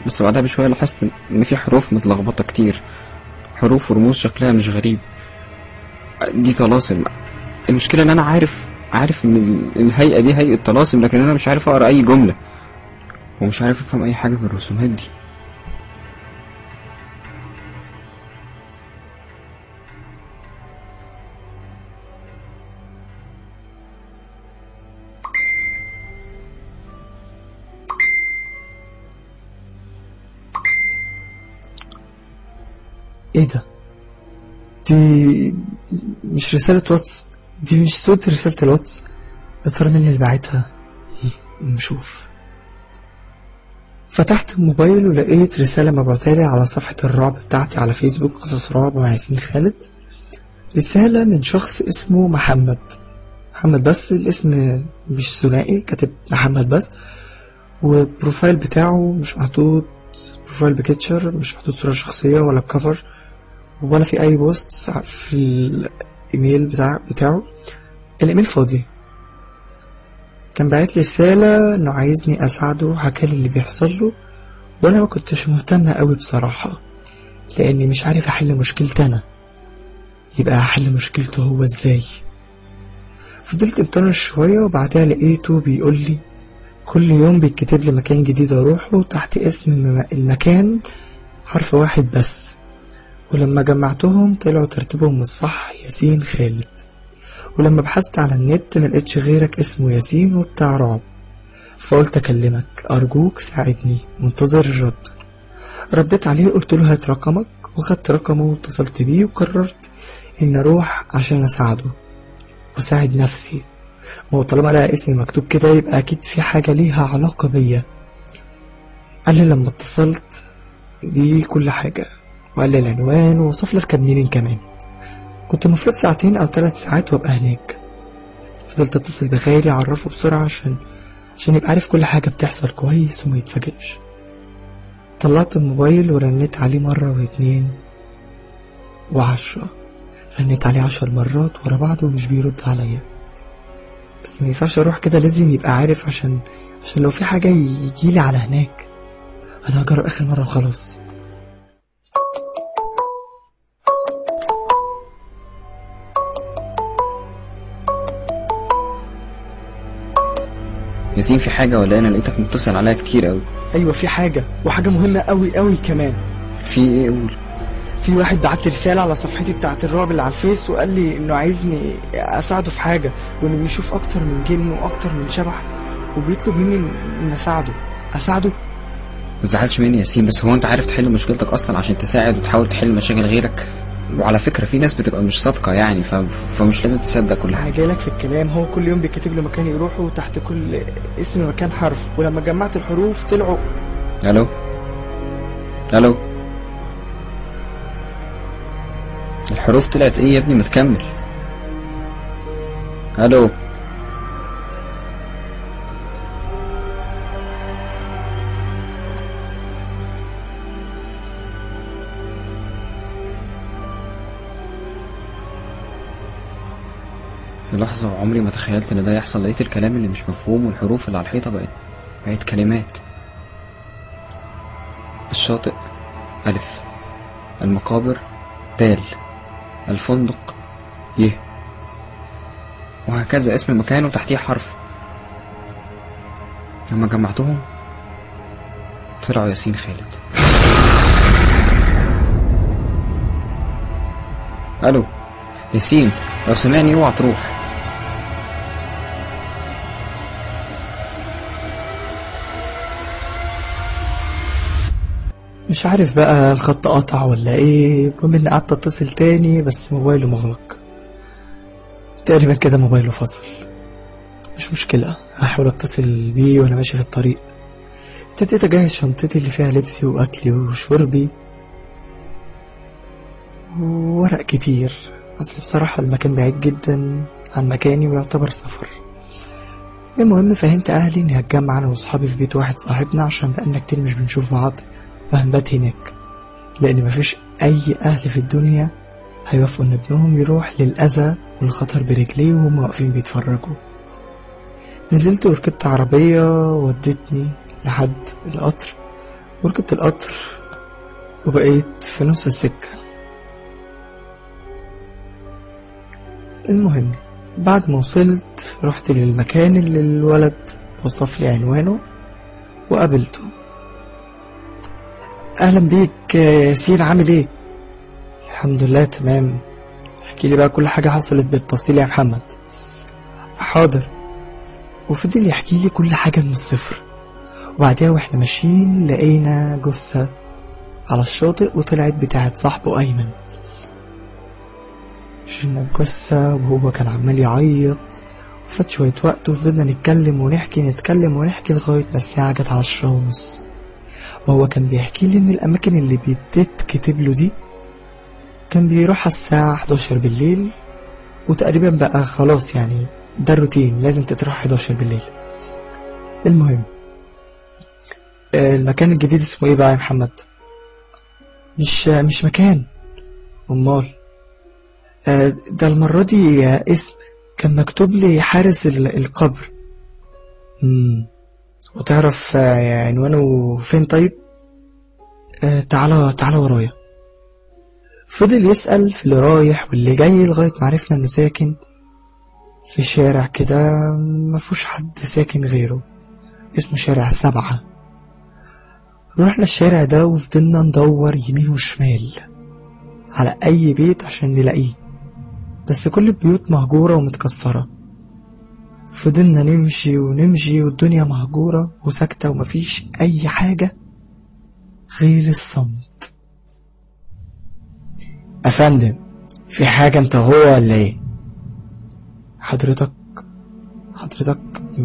بس بعدها بشوية لاحظت إن في حروف متلخبطة كتير حروف ورموز شكلها مش غريب دي طلاسم المشكلة إن أنا عارف عارف إن ال- الهيئة دي هيئة طلاسم لكن أنا مش عارف أقرأ أي جملة ومش عارف أفهم أي حاجة من الرسومات دي ايه ده دي مش رسالة واتس دي مش صوت رسالة الواتس يا ترى مين اللي باعتها نشوف فتحت الموبايل ولقيت رسالة مبعوتالي على صفحة الرعب بتاعتي على فيسبوك قصص رعب مع ياسين خالد رسالة من شخص اسمه محمد محمد بس الاسم مش ثنائي كاتب محمد بس والبروفايل بتاعه مش محطوط بروفايل بكتشر مش محطوط صورة شخصية ولا بكفر ولا في أي بوست في الإيميل بتاع بتاعه الإيميل فاضي كان باعت لي رسالة إنه عايزني أساعده وحكالي اللي بيحصل له وأنا ما كنتش مهتمة أوي بصراحة لأني مش عارف أحل مشكلتي أنا يبقى هحل مشكلته هو إزاي فضلت مطنش شوية وبعدها لقيته بيقول لي كل يوم بيتكتب لي مكان جديد أروحه تحت اسم الم- المكان حرف واحد بس ولما جمعتهم طلعوا ترتيبهم الصح ياسين خالد ولما بحثت على النت ملقتش غيرك اسمه ياسين وبتاع رعب فقلت أكلمك أرجوك ساعدني منتظر الرد رديت عليه قلت له هات رقمك وخدت رقمه واتصلت بيه وقررت إن أروح عشان أساعده وساعد نفسي ما هو طالما لقى اسمي مكتوب كده يبقى أكيد في حاجة ليها علاقة بيا قال لي لما اتصلت بيه كل حاجة وقال لي العنوان ووصف لي اركب منين كمان كنت المفروض ساعتين أو ثلاث ساعات وأبقى هناك فضلت أتصل بخيري أعرفه بسرعة عشان عشان يبقى عارف كل حاجة بتحصل كويس وما يتفاجئش طلعت الموبايل ورنيت عليه مرة واتنين وعشرة رنيت عليه عشر مرات ورا بعض ومش بيرد عليا بس ما ينفعش اروح كده لازم يبقى عارف عشان عشان لو في حاجة يجيلي على هناك انا هجرب اخر مرة وخلاص ياسين في حاجة ولا أنا لقيتك متصل عليا كتير أوي ايوه في حاجة وحاجة مهمة قوي قوي كمان في إيه قول في واحد بعت لي رسالة على صفحتي بتاعت الرعب اللي على الفيس وقال لي انه عايزني اساعده في حاجة وانه بيشوف اكتر من جن واكتر من شبح وبيطلب مني ان اساعده اساعده ما تزعلش مني يا ياسين بس هو أنت عارف تحل مشكلتك أصلا عشان تساعد وتحاول تحل مشاكل غيرك وعلى فكرة في ناس بتبقى مش صادقة يعني ف... فمش لازم تصدق كل انا حاجة جايلك في الكلام هو كل يوم بيكتب له مكان يروحه وتحت كل اسم مكان حرف ولما جمعت الحروف طلعوا ألو ألو الحروف طلعت إيه يا ابني ما تكمل ألو للحظة عمري ما تخيلت إن ده يحصل لقيت الكلام اللي مش مفهوم والحروف اللي على الحيطة بقت بقت كلمات الشاطئ ألف المقابر دال الفندق ي وهكذا اسم المكان وتحتيه حرف لما جمعتهم طلعوا ياسين خالد الو ياسين لو سمعني اوعى تروح مش عارف بقى الخط قطع ولا ايه المهم اني قعدت اتصل تاني بس موبايله مغلق تقريبا كده موبايله فصل مش مشكلة هحاول اتصل بيه وانا ماشي في الطريق ابتديت اجهز شنطتي اللي فيها لبسي واكلي وشربي وورق كتير بس بصراحة المكان بعيد جدا عن مكاني ويعتبر سفر المهم فهمت اهلي اني هتجمع انا واصحابي في بيت واحد صاحبنا عشان بقالنا كتير مش بنشوف بعض وهنبات هناك لأن مفيش أي أهل في الدنيا هيوافقوا إن ابنهم يروح للأذى والخطر برجليه وهم واقفين بيتفرجوا نزلت وركبت عربية ودتني لحد القطر وركبت القطر وبقيت في نص السكة المهم بعد ما وصلت رحت للمكان اللي الولد وصف لي عنوانه وقابلته اهلا بيك يا ياسين عامل ايه الحمد لله تمام احكي لي بقى كل حاجة حصلت بالتفصيل يا محمد حاضر وفضل يحكي لي كل حاجة من الصفر وبعدها واحنا ماشيين لقينا جثة على الشاطئ وطلعت بتاعت صاحبه أيمن شلنا الجثة وهو كان عمال يعيط وفات شوية وقت وفضلنا نتكلم ونحكي نتكلم ونحكي لغاية ما الساعة جت عشرة ونص وهو كان بيحكي لي إن الأماكن اللي بتتكتب له دي كان بيروح الساعة 11 بالليل وتقريبا بقى خلاص يعني ده الروتين لازم تتروح 11 بالليل المهم المكان الجديد اسمه ايه بقى يا محمد مش مش مكان امال ده المرة دي اسم كان مكتوب لي حارس القبر مم. وتعرف عنوانه فين طيب تعالى تعالى ورايا فضل يسأل في اللي رايح واللي جاي لغاية ما عرفنا انه ساكن في شارع كده مفهوش حد ساكن غيره اسمه شارع سبعة رحنا الشارع ده وفضلنا ندور يمين وشمال على أي بيت عشان نلاقيه بس كل البيوت مهجورة ومتكسرة فضلنا نمشي ونمشي والدنيا مهجورة وساكتة ومفيش أي حاجة غير الصمت أفندم في حاجة انت هو ولا ايه حضرتك حضرتك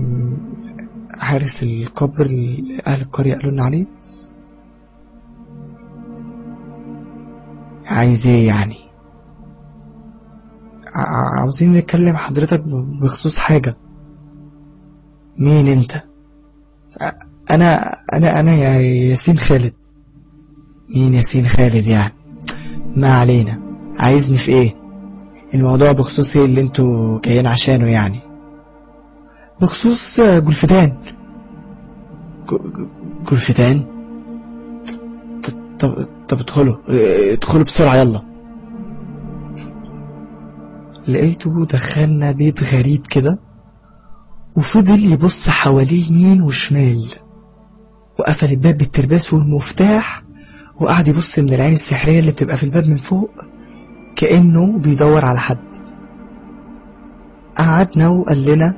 حارس القبر اللي أهل القرية قالوا لنا عليه عايز ايه يعني عاوزين نتكلم حضرتك بخصوص حاجة مين انت انا انا انا يا ياسين خالد مين ياسين خالد يعني ما علينا عايزني في ايه الموضوع بخصوص ايه اللي انتوا جايين عشانه يعني بخصوص جولفدان جولفدان طب طب ادخلوا ادخلوا بسرعة يلا لقيته دخلنا بيت غريب كده وفضل يبص حواليه يمين وشمال وقفل الباب بالترباس والمفتاح وقعد يبص من العين السحرية اللي بتبقى في الباب من فوق كأنه بيدور على حد قعدنا وقال لنا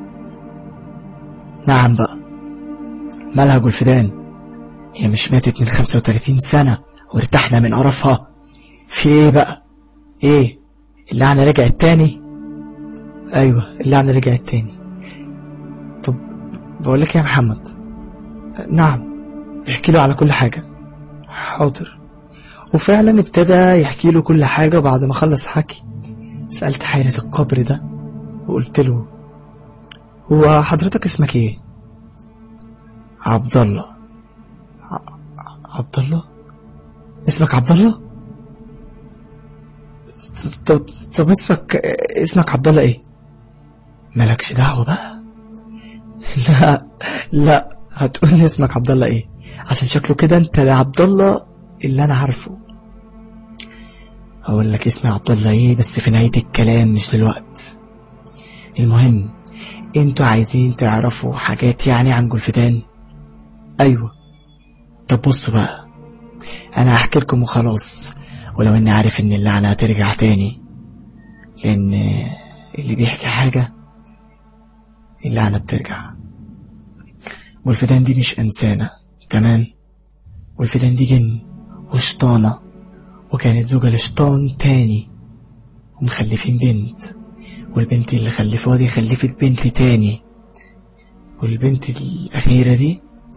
نعم بقى مالها جولفدان هي مش ماتت من 35 سنة وارتحنا من قرفها في ايه بقى ايه اللعنة رجعت تاني ايوه اللعنة رجعت تاني طب بقولك يا محمد نعم احكي له على كل حاجة حاضر وفعلا ابتدى يحكي له كل حاجة بعد ما خلص حكي سألت حارس القبر ده وقلت له هو حضرتك اسمك ايه عبد الله عبد الله اسمك عبد الله طب طب اسمك اسمك عبد الله ايه مالكش دعوه بقى لا لا هتقول لي اسمك عبد الله ايه عشان شكله كده انت عبد الله اللي انا عارفه هقول لك اسمي عبد الله ايه بس في نهايه الكلام مش دلوقت المهم انتوا عايزين تعرفوا حاجات يعني عن جولفدان ايوه طب بصوا بقى انا هحكي لكم وخلاص ولو اني عارف ان اللعنة هترجع تاني لان اللي بيحكي حاجة اللعنة بترجع والفدان دي مش انسانة تمام والفدان دي جن وشطانة وكانت زوجة لشطان تاني ومخلفين بنت والبنت اللي خلفوها دي خلفت بنت تاني والبنت الأخيرة دي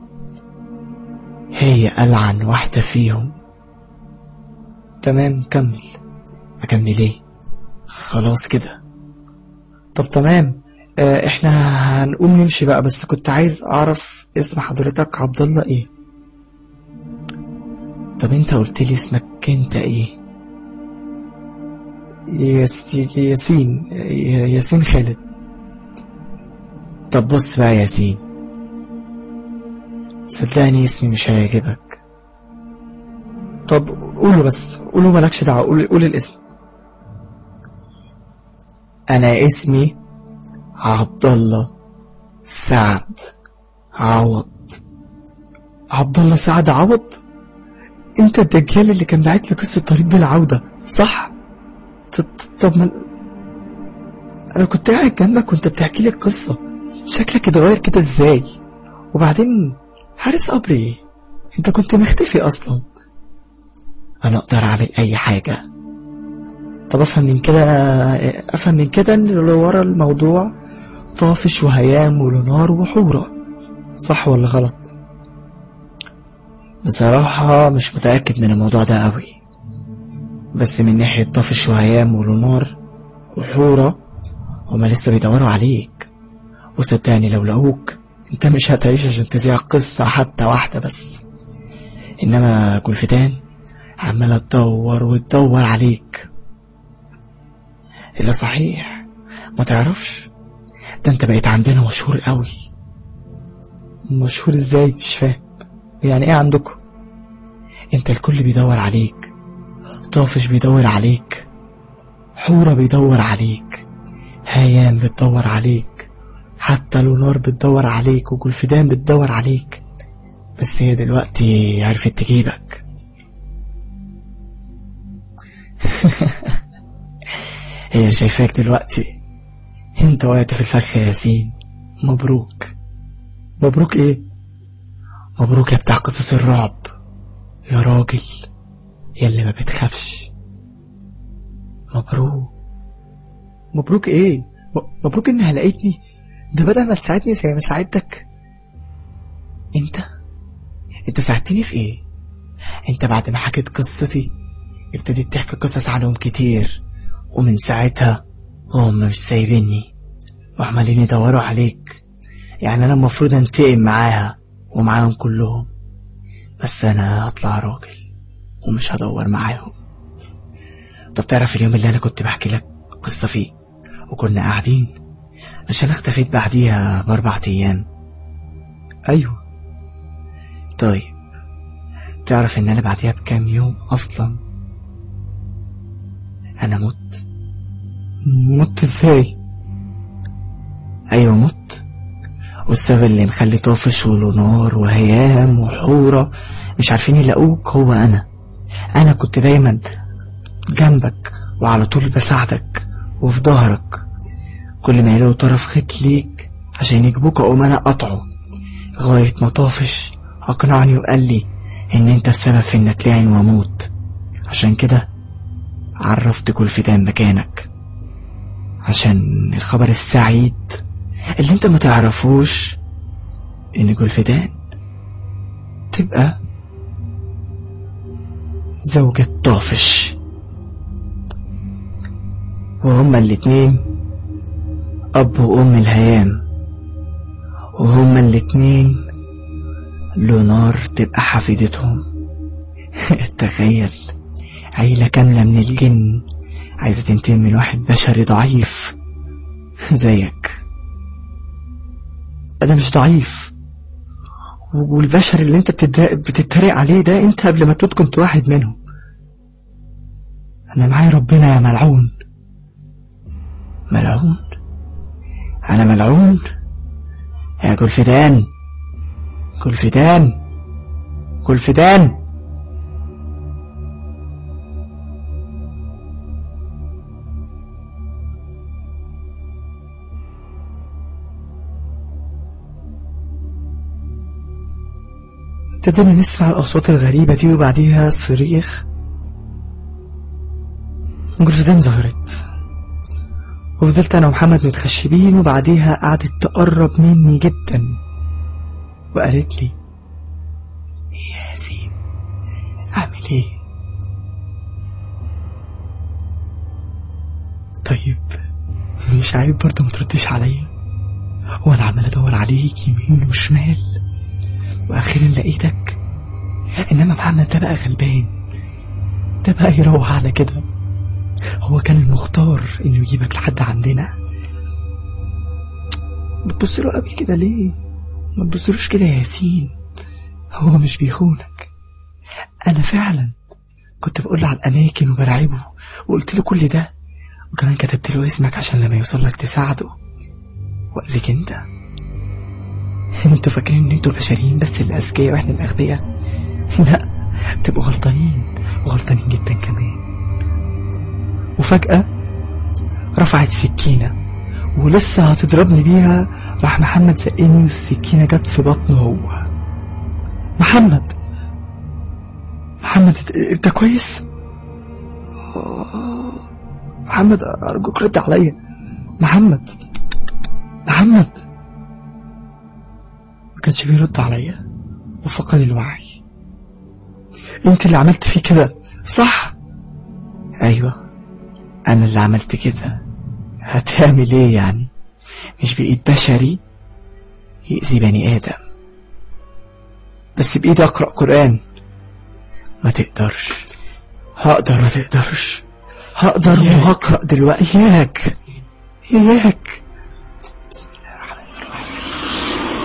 هي ألعن واحدة فيهم تمام كمل أكمل ايه خلاص كده طب تمام اه احنا هنقوم نمشي بقى بس كنت عايز اعرف اسم حضرتك عبد الله ايه طب انت قلت لي اسمك انت ايه ياس ياسين ياسين خالد طب بص بقى يا ياسين صدقني اسمي مش هيعجبك طب قوله بس قوله مالكش دعوة قول, قول الاسم أنا اسمي عبد الله سعد عوض عبد الله سعد عوض انت الدجال اللي كان باعت لي قصة طريق بالعودة صح ط- ط- طب ما انا كنت قاعد جنبك وانت بتحكي لي القصة شكلك اتغير كده ازاي وبعدين حارس قبر ايه انت كنت مختفي اصلا انا اقدر اعمل اي حاجة طب افهم من كده افهم من كده ان اللي ورا الموضوع طافش وهيام ولونار وحورة صح ولا غلط بصراحة مش متأكد من الموضوع ده قوي بس من ناحية طافش وهيام ولونار وحورة هما لسه بيدوروا عليك وصدقني لو لقوك انت مش هتعيش عشان تذيع قصة حتى واحدة بس انما جولفتان عمالة تدور وتدور عليك الا صحيح ما تعرفش ده انت بقيت عندنا مشهور قوي مشهور ازاي مش فاهم يعني ايه عندكم انت الكل بيدور عليك طافش بيدور عليك حورة بيدور عليك هيام بتدور عليك حتى لونار بتدور عليك وجولفدان بتدور عليك بس هي دلوقتي عرفت تجيبك هي شايفاك دلوقتي انت وقعت في الفخ يا ياسين مبروك مبروك ايه مبروك يا بتاع قصص الرعب يا راجل يا اللي ما بتخافش مبروك مبروك ايه م- مبروك انها لقيتني ده بدل ما تساعدني زي ما ساعدتك انت انت ساعدتني في ايه انت بعد ما حكيت قصتي ابتديت تحكي قصص عنهم كتير ومن ساعتها هم مش سايبيني وعمالين يدوروا عليك يعني انا المفروض انتقم معاها ومعاهم كلهم بس انا هطلع راجل ومش هدور معاهم طب تعرف اليوم اللي انا كنت بحكي لك قصة فيه وكنا قاعدين مش انا اختفيت بعديها باربع ايام ايوه طيب تعرف ان انا بعديها بكام يوم اصلا انا مت مت ازاي ايوه مت والسبب اللي مخلي طافش ولونار وهيام وحورة مش عارفين يلاقوك هو انا انا كنت دايما جنبك وعلى طول بساعدك وفي ظهرك كل ما يلاقوا طرف خيط ليك عشان يجيبوك اقوم انا قطعه لغاية ما طافش اقنعني وقال لي ان انت السبب في ان اتلعن واموت عشان كده عرفت كل فدان مكانك عشان الخبر السعيد اللي انت ما تعرفوش ان جولفدان تبقى زوجة طافش وهما الاتنين اب وام الهيام وهما الاتنين لونار تبقى حفيدتهم تخيل عيلة كاملة من الجن عايزة تنتقم من واحد بشري ضعيف زيك أنا مش ضعيف والبشر اللي انت بتتدا- بتتريق عليه ده انت قبل ما تموت كنت واحد منهم انا معايا ربنا يا ملعون ملعون انا ملعون يا جولفدان جولفدان جولفدان ابتدينا نسمع الأصوات الغريبة دي وبعديها صريخ جولفدان ظهرت وفضلت أنا ومحمد متخشبين وبعديها قعدت تقرب مني جدا وقالت لي إيه يا ياسين أعمل إيه طيب مش عيب برضه ما تردش عليا وانا عمال ادور عليك يمين وشمال واخيرا لقيتك انما محمد ده بقى غلبان ده بقى يروح على كده هو كان المختار انه يجيبك لحد عندنا بتبص له قوي كده ليه ما تبصلوش كده يا ياسين هو مش بيخونك أنا فعلا كنت بقول له على الأماكن وبرعبه وقلت له كل ده وكمان كتبت له اسمك عشان لما يوصل لك تساعده وأذيك أنت انتوا فاكرين ان انتوا البشريين بس اللي اذكياء واحنا الاغبياء لا تبقوا غلطانين وغلطانين جدا كمان وفجأة رفعت سكينة ولسه هتضربني بيها راح محمد زقني والسكينة جت في بطنه هو محمد محمد انت- انت كويس؟ آه، محمد ارجوك رد عليا محمد محمد ما كانش بيرد عليا وفقد الوعي انت اللي عملت فيه كده صح ايوه انا اللي عملت كده هتعمل ايه يعني مش بايد بشري يأذي بني ادم بس بايدي اقرا قران ما تقدرش هقدر ما تقدرش هقدر وهقرا دلوقتي اياك اياك بسم الله الرحمن الرحيم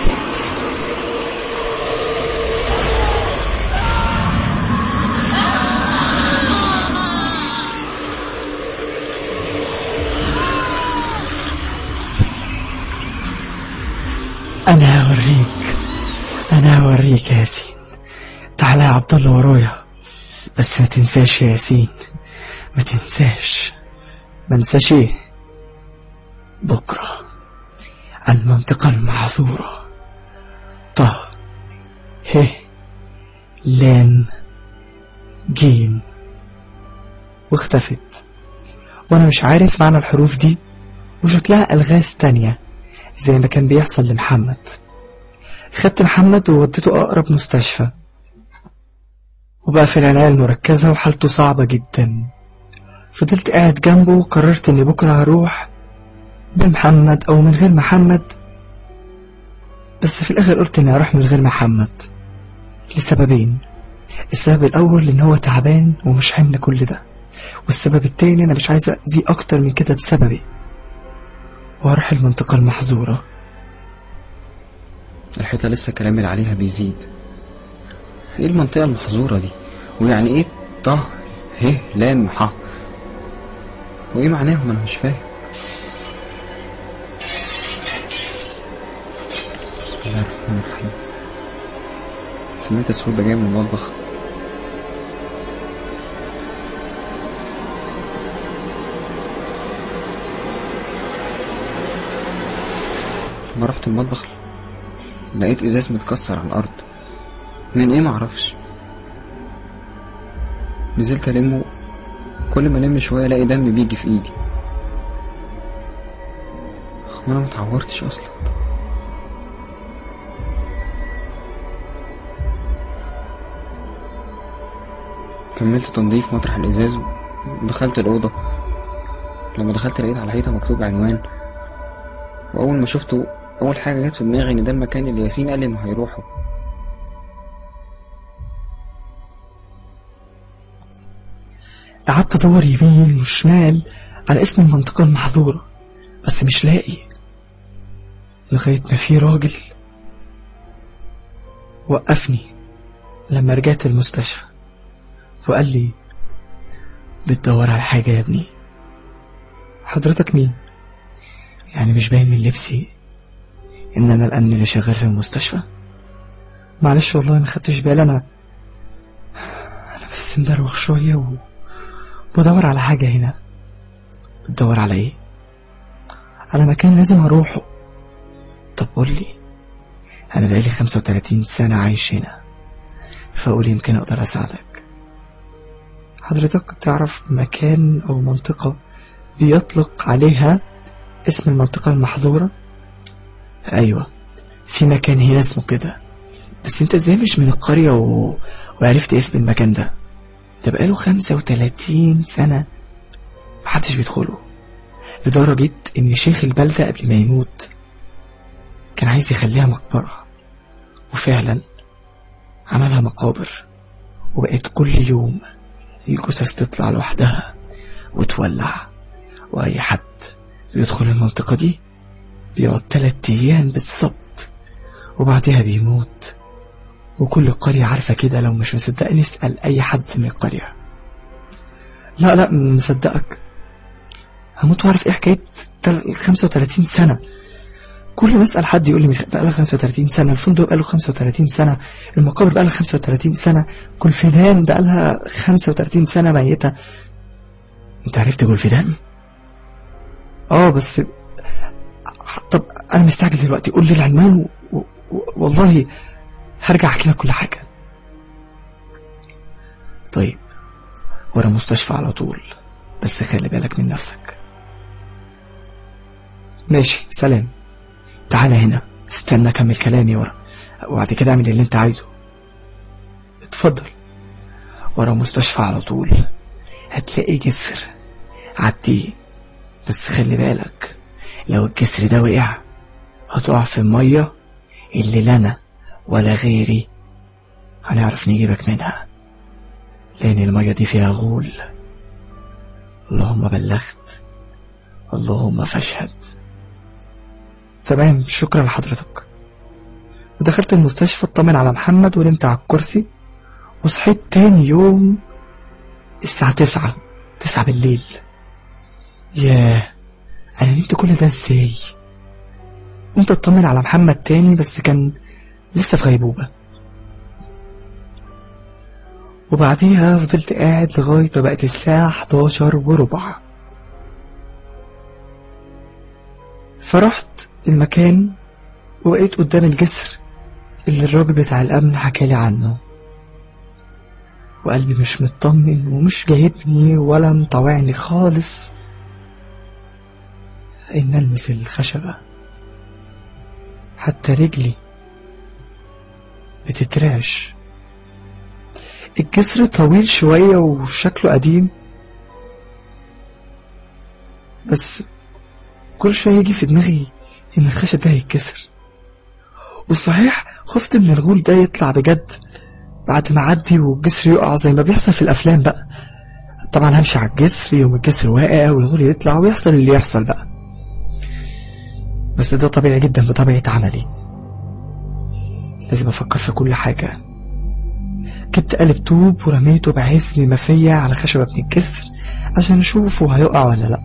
انا هوريك انا هوريك يا ياسين تعالى يا عبد الله ورايا بس ما تنساش يا ياسين ما تنساش ما انساش ايه بكره المنطقة المحظورة طه ه لام جيم واختفت وانا مش عارف معنى الحروف دي وشكلها الغاز تانية زي ما كان بيحصل لمحمد خدت محمد ووديته أقرب مستشفى وبقى في العناية المركزة وحالته صعبة جدا فضلت قاعد جنبه وقررت إني بكرة هروح بمحمد أو من غير محمد بس في الآخر قلت إني هروح من غير محمد لسببين السبب الأول إن هو تعبان ومش حمل كل ده والسبب التاني أنا مش عايز أذيه أكتر من كده بسببي وأروح المنطقة المحظورة الحيطة لسه كلامي اللي عليها بيزيد ايه المنطقة المحظورة دي ويعني ايه طه ه لام ح وايه معناهم انا مش فاهم بسم الله الرحمن الرحيم سمعت الصوت ده جاي من المطبخ لما رحت المطبخ لقيت ازاز متكسر على الارض من ايه معرفش نزلت المه كل ما الم شويه الاقي دم بيجي في ايدي وانا متعورتش اصلا كملت تنظيف مطرح الازاز ودخلت الاوضه لما دخلت لقيت على الحيطه مكتوب عنوان واول ما شفته اول حاجه جت في دماغي ان ده المكان اللي ياسين قال لي انه هيروحه قعدت ادور يمين وشمال على اسم المنطقة المحظورة بس مش لاقي لغاية ما في راجل وقفني لما رجعت المستشفى وقال لي بتدور على حاجة يا ابني حضرتك مين؟ يعني مش باين من لبسي ان انا الامن اللي شغال في المستشفى معلش والله ما خدتش بالي انا انا بس مدروخ شوية و... بدور على حاجة هنا بتدور على ايه على مكان لازم اروحه طب قول لي انا بقالي 35 سنة عايش هنا فقول يمكن اقدر اساعدك حضرتك تعرف مكان او منطقة بيطلق عليها اسم المنطقة المحظورة ايوه في مكان هنا اسمه كده بس انت ازاي مش من القرية و... وعرفت اسم المكان ده ده بقاله خمسة وتلاتين سنة محدش بيدخله لدرجة إن شيخ البلدة قبل ما يموت كان عايز يخليها مقبرة وفعلا عملها مقابر وبقت كل يوم الجثث تطلع لوحدها وتولع وأي حد بيدخل المنطقة دي بيقعد تلات أيام بالظبط وبعدها بيموت وكل القرية عارفة كده لو مش مصدقني اسأل أي حد من القرية لا لا مصدقك هموت وأعرف إيه حكاية تل- 35 سنة كل ما أسأل حد يقول لي بقى لها 35 سنة الفندق بقى له 35 سنة المقابر بقى لها 35 سنة كل فدان بقى لها 35 سنة ميتة أنت عرفت كل فدان؟ اه بس طب أنا مستعجل دلوقتي قول لي العنوان و... و... و- والله هرجع احكي لك كل حاجة طيب ورا مستشفى على طول بس خلي بالك من نفسك ماشي سلام تعالى هنا استنى اكمل كلامي ورا وبعد كده اعمل اللي انت عايزه اتفضل ورا مستشفى على طول هتلاقي جسر عديه بس خلي بالك لو الجسر ده وقع هتقع في المية اللي لا انا ولا غيري هنعرف نجيبك منها لأن المية دي فيها غول اللهم بلغت اللهم فاشهد تمام شكرا لحضرتك ودخلت المستشفى اطمن على محمد ونمت على الكرسي وصحيت تاني يوم الساعة تسعة تسعة بالليل ياه أنا نمت كل ده ازاي قمت اطمن على محمد تاني بس كان لسه في غيبوبة وبعديها فضلت قاعد لغاية ما بقت الساعة 11 وربع فرحت المكان وبقيت قدام الجسر اللي الراجل بتاع الأمن حكالي عنه وقلبي مش مطمن ومش جايبني ولا مطوعني خالص إن ألمس الخشبة حتى رجلي بتترعش الجسر طويل شوية وشكله قديم بس كل شوية يجي في دماغي إن الخشب ده هيتكسر وصحيح خفت من الغول ده يطلع بجد بعد ما عدي والجسر يقع زي ما بيحصل في الأفلام بقى طبعا همشي على الجسر يوم الجسر واقع والغول يطلع ويحصل اللي يحصل بقى بس ده طبيعي جدا بطبيعة عملي لازم أفكر في كل حاجة جبت قالب طوب ورميته بحيث إني مفية على خشبة من الجسر عشان أشوفه هيقع ولا لأ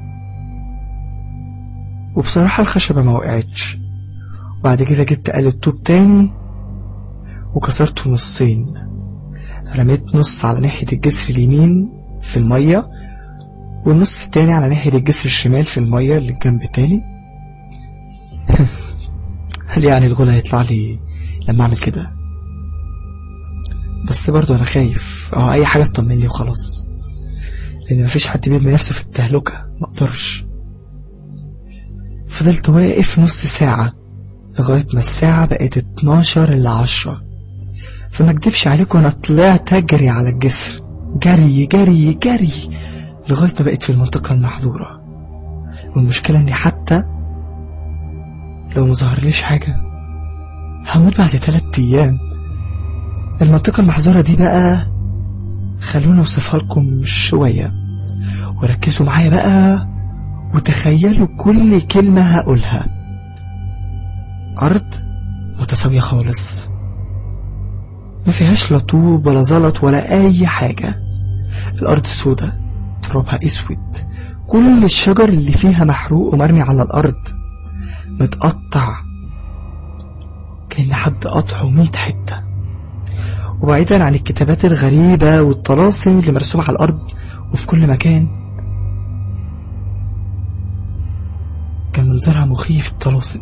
وبصراحة الخشبة ما وقعتش وبعد كده جبت قالب طوب تاني وكسرته نصين رميت نص على ناحية الجسر اليمين في المية والنص التاني على ناحية الجسر الشمال في المية اللي الجنب التاني هل يعني الغول هيطلع لي لما اعمل كده بس برضو انا خايف او اي حاجة تطمني وخلاص لان مفيش حد بيرمي نفسه في التهلكة مقدرش فضلت واقف نص ساعة لغاية ما الساعة بقت 12 إلا 10 فما اكدبش عليكم انا طلعت اجري على الجسر جري جري جري لغاية ما بقيت في المنطقة المحظورة والمشكلة اني حتى لو مظهرليش حاجة هموت بعد تلات ايام المنطقة المحظورة دي بقى خلوني اوصفها لكم شوية وركزوا معايا بقى وتخيلوا كل كلمة هقولها أرض متساوية خالص ما فيهاش لا طوب ولا زلط ولا أي حاجة الأرض سودة ترابها أسود كل الشجر اللي فيها محروق ومرمي على الأرض متقطع كأن حد قطعه ميت حتة وبعيدا عن الكتابات الغريبة والطلاسم اللي مرسومة على الأرض وفي كل مكان كان منظرها مخيف الطلاسم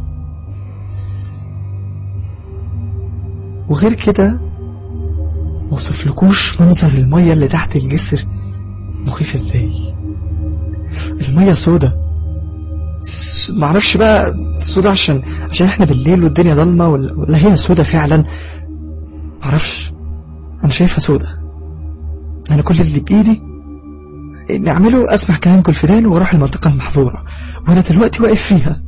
وغير كده موصفلكوش منظر المية اللي تحت الجسر مخيف ازاي المية سودة س- معرفش بقى سودة عشان عشان احنا بالليل والدنيا ضلمة ولا, ولا هي سودة فعلا معرفش انا شايفها سودة انا كل اللي بايدي اني اعمله اسمع كلام كل فدان واروح المنطقة المحظورة وانا دلوقتي واقف فيها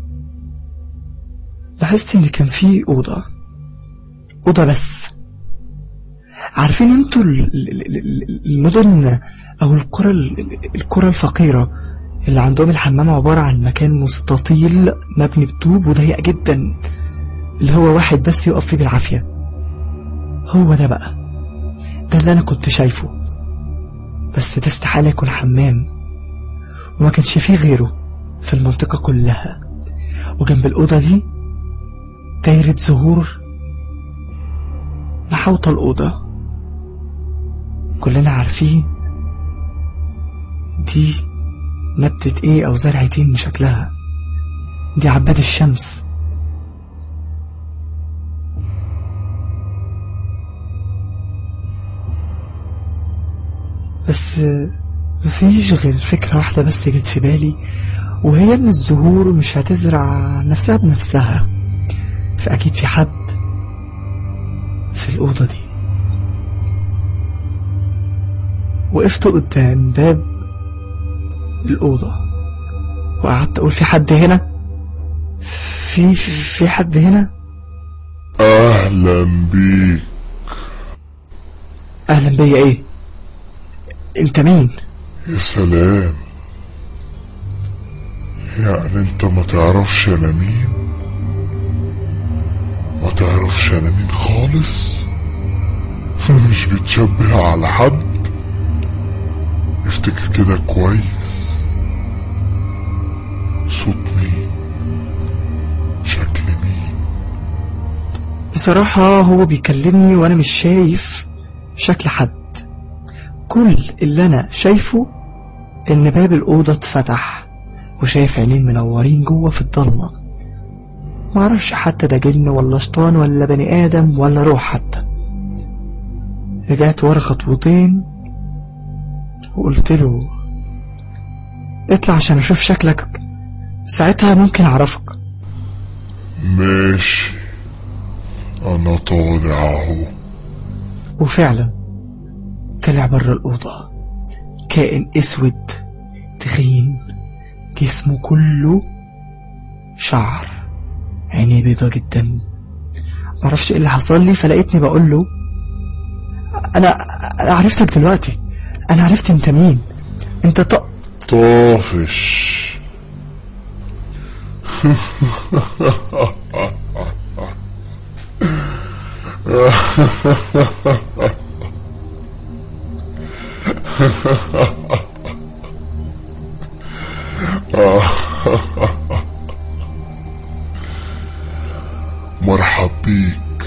لاحظت ان كان في اوضة اوضة بس عارفين انتوا ال- ال- ال- المدن او القرى ال- القرى الفقيرة اللي عندهم الحمام عبارة عن مكان مستطيل مبني بطوب وضيق جدا اللي هو واحد بس يقف فيه بالعافية هو ده بقى ده اللي انا كنت شايفه بس ده استحالة يكون حمام وما كانش فيه غيره في المنطقة كلها وجنب الأوضة دي دايرة زهور محاوطة الأوضة كلنا عارفين دي نبتة ايه او زرعة ايه من شكلها دي عباد الشمس بس مفيش غير فكرة واحدة بس جت في بالي وهي ان الزهور مش هتزرع نفسها بنفسها فأكيد في حد في الأوضة دي وقفت قدام باب الأوضة وقعدت أقول في حد هنا في في, في حد هنا أهلا بيك أهلا بيا إيه أنت مين يا سلام يعني انت ما تعرفش انا مين ما تعرفش انا مين خالص مش بتشبه على حد افتكر كده كويس صوت مين شكل مين بصراحة هو بيكلمني وأنا مش شايف شكل حد كل اللي أنا شايفه إن باب الأوضة اتفتح وشايف عينين منورين جوه في الضلمة معرفش حتى ده جن ولا شيطان ولا بني آدم ولا روح حتى رجعت ورا خطوتين وقلت له اطلع عشان اشوف شكلك ساعتها ممكن اعرفك ماشي انا طالع اهو وفعلا طلع بره الأوضة كائن اسود تخين جسمه كله شعر عينيه بيضة جدا معرفش ايه اللي حصل لي فلقيتني بقول له انا انا عرفتك دلوقتي انا عرفت انت مين انت ط... طافش مرحب بيك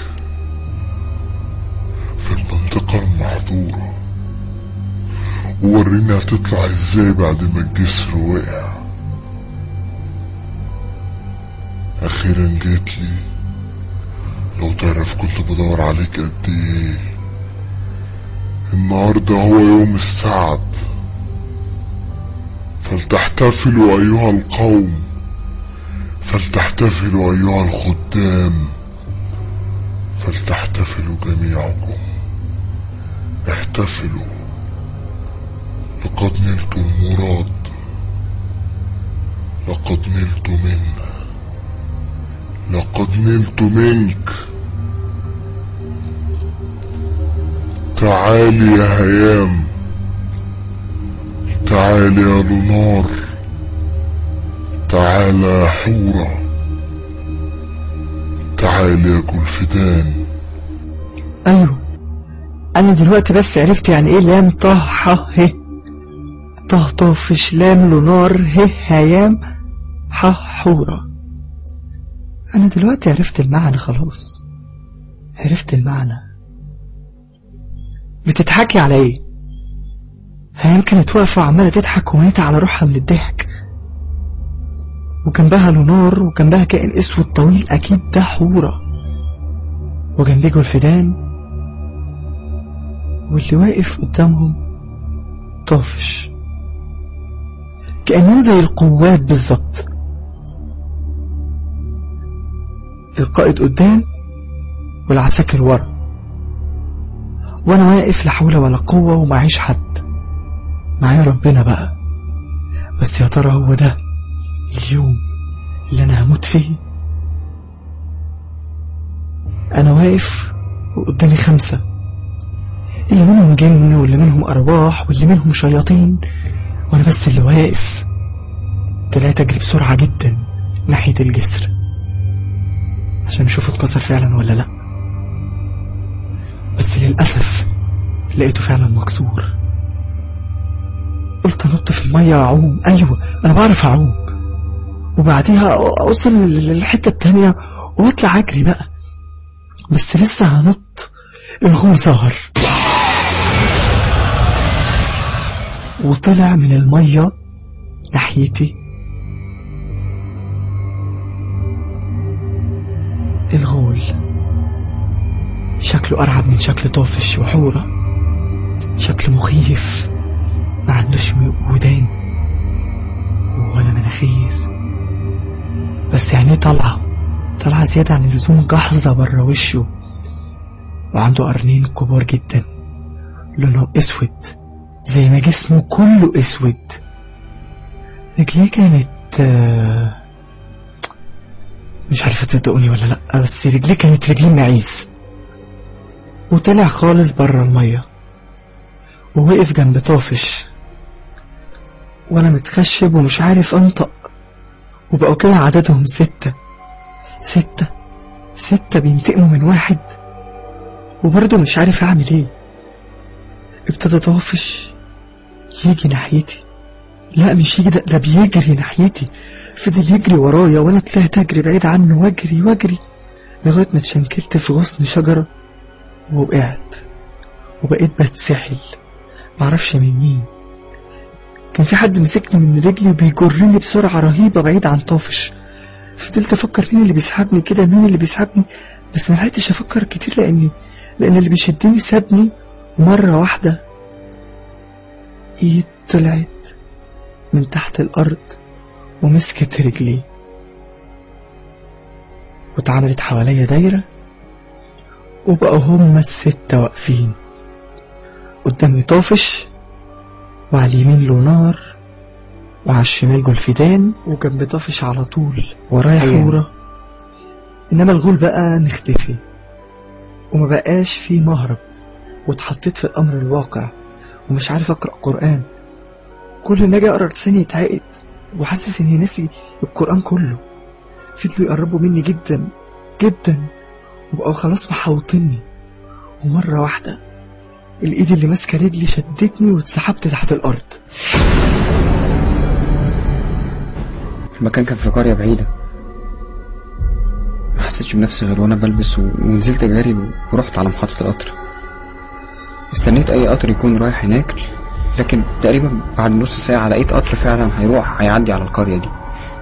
في المنطقة المحظورة ووريني هتطلع ازاي بعد ما الجسر وقع اخيرا جيت لي لو تعرف كنت بدور عليك قد ايه النهارده هو يوم السعد فلتحتفلوا ايها القوم فلتحتفلوا ايها الخدام فلتحتفلوا جميعكم احتفلوا لقد نلت المراد لقد نلت منا لقد نلت منك تعالي يا هيام تعالي يا لونار تعالى يا حورة تعالي يا جولفدان ايوه انا دلوقتي بس عرفت يعني ايه لام طه ح ه طه طافش لام لونار ه هيام ح حورة انا دلوقتي عرفت المعنى خلاص عرفت المعنى بتضحكي على ايه هيام كانت واقفة وعمالة تضحك وميتة على روحها من الضحك وجنبها لونار وجنبها كائن اسود طويل اكيد ده حورة وجنبيه جولفدان واللي واقف قدامهم طافش كأنهم زي القوات بالظبط القائد قدام والعساكر ورا وانا واقف لا حول ولا قوة ومعيش حد معايا ربنا بقى بس يا ترى هو ده اليوم اللي انا هموت فيه انا واقف وقدامي خمسة اللي منهم جن واللي منهم ارواح واللي منهم شياطين وانا بس اللي واقف طلعت اجري بسرعة جدا ناحية الجسر عشان اشوف اتكسر فعلا ولا لا بس للأسف لقيته فعلا مكسور قلت انط في المية واعوم ايوه انا بعرف اعوم وبعديها اوصل للحتة التانية واطلع اجري بقى بس لسه هنط الغول ظهر وطلع من المية ناحيتي الغول شكله أرعب من شكل طافش وحورة شكله مخيف ما عندوش ودان ولا مناخير بس عينيه طالعة طالعة زيادة عن اللزوم جحظة برا وشه وعنده قرنين كبار جدا لونهم اسود زي ما جسمه كله اسود رجليه كانت آه، مش عارفة تصدقوني ولا لأ بس رجليه كانت رجلين معيز وطلع خالص برا المية ووقف جنب طافش وانا متخشب ومش عارف انطق وبقوا كده عددهم ستة ستة ستة بينتقموا من واحد وبرضه مش عارف اعمل ايه ابتدى طافش يجي ناحيتي لا مش يجي ده, ده بيجري ناحيتي فضل يجري ورايا وانا طلعت اجري بعيد عنه واجري واجري لغايه ما اتشنكلت في غصن شجره ووقعت وبقيت بتسحل معرفش من مين كان في حد مسكني من رجلي وبيجرني بسرعة رهيبة بعيد عن طافش فضلت افكر مين اللي بيسحبني كده مين اللي بيسحبني بس ما لحقتش افكر كتير لاني لان اللي بيشدني سابني ومرة واحدة ايد طلعت من تحت الارض ومسكت رجلي واتعملت حواليا دايرة وبقوا هما الستة واقفين قدامي طافش وعلى اليمين له نار وعلى الشمال جولفيدان وجنب طافش على طول ورايا حورة إنما الغول بقى نختفي وما بقاش في مهرب واتحطيت في الأمر الواقع ومش عارف أقرأ قرآن كل ما أجي أقرأ لساني يتعقد وحاسس إني ناسي القرآن كله فضلوا يقربوا مني جدا جدا وبقوا خلاص محوطني ومرة واحدة الإيد اللي ماسكة رجلي شدتني واتسحبت تحت الأرض المكان كان في قرية بعيدة ما حسيتش بنفسي غير وانا بلبس و... ونزلت جري و... ورحت على محطة القطر استنيت اي قطر يكون رايح هناك لكن تقريبا بعد نص ساعة لقيت قطر فعلا هيروح هيعدي على القرية دي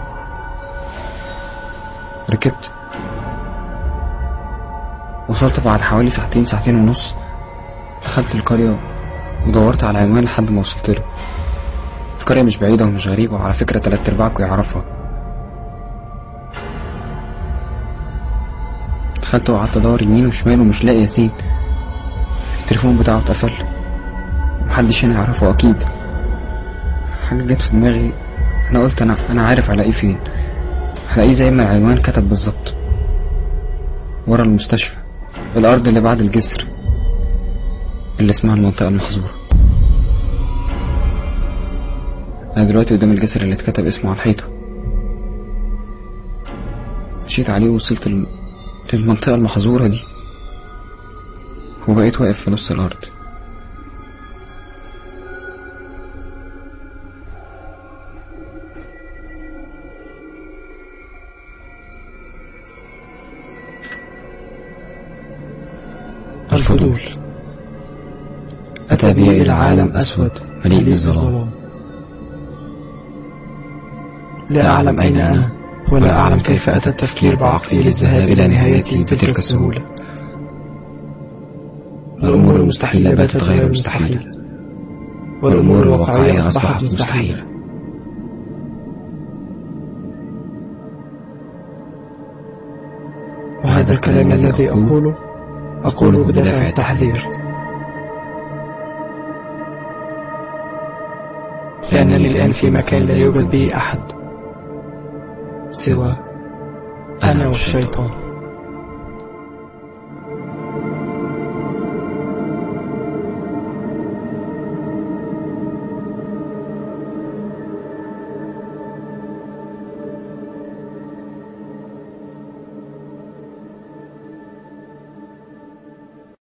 ركبت وصلت بعد حوالي ساعتين ساعتين ونص دخلت القرية ودورت على عنوان لحد ما وصلت له القرية مش بعيدة ومش غريبة وعلى فكرة تلات أرباعكم يعرفها دخلت وقعدت أدور يمين وشمال ومش لاقي ياسين التليفون بتاعه اتقفل محدش هنا يعرفه أكيد حاجة جت في دماغي أنا قلت أنا أنا عارف ألاقيه فين هلاقيه زي ما العنوان كتب بالظبط ورا المستشفى الأرض اللي بعد الجسر اللي اسمها المنطقة المحظورة أنا دلوقتي قدام الجسر اللي اتكتب اسمه على الحيطة مشيت عليه ووصلت ال- للمنطقة المحظورة دي وبقيت واقف في نص الأرض الفضول أتى بي إلى عالم أسود مليء بالظلام لا أعلم أين أنا ولا أعلم كيف أتى التفكير بعقلي للذهاب إلى نهايتي بتلك السهولة الأمور المستحيلة باتت غير مستحيلة والأمور الواقعية أصبحت مستحيلة وهذا الكلام الذي أقوله أقوله بدافع التحذير لأنني الآن في مكان لا يوجد به أحد سوى أنا والشيطان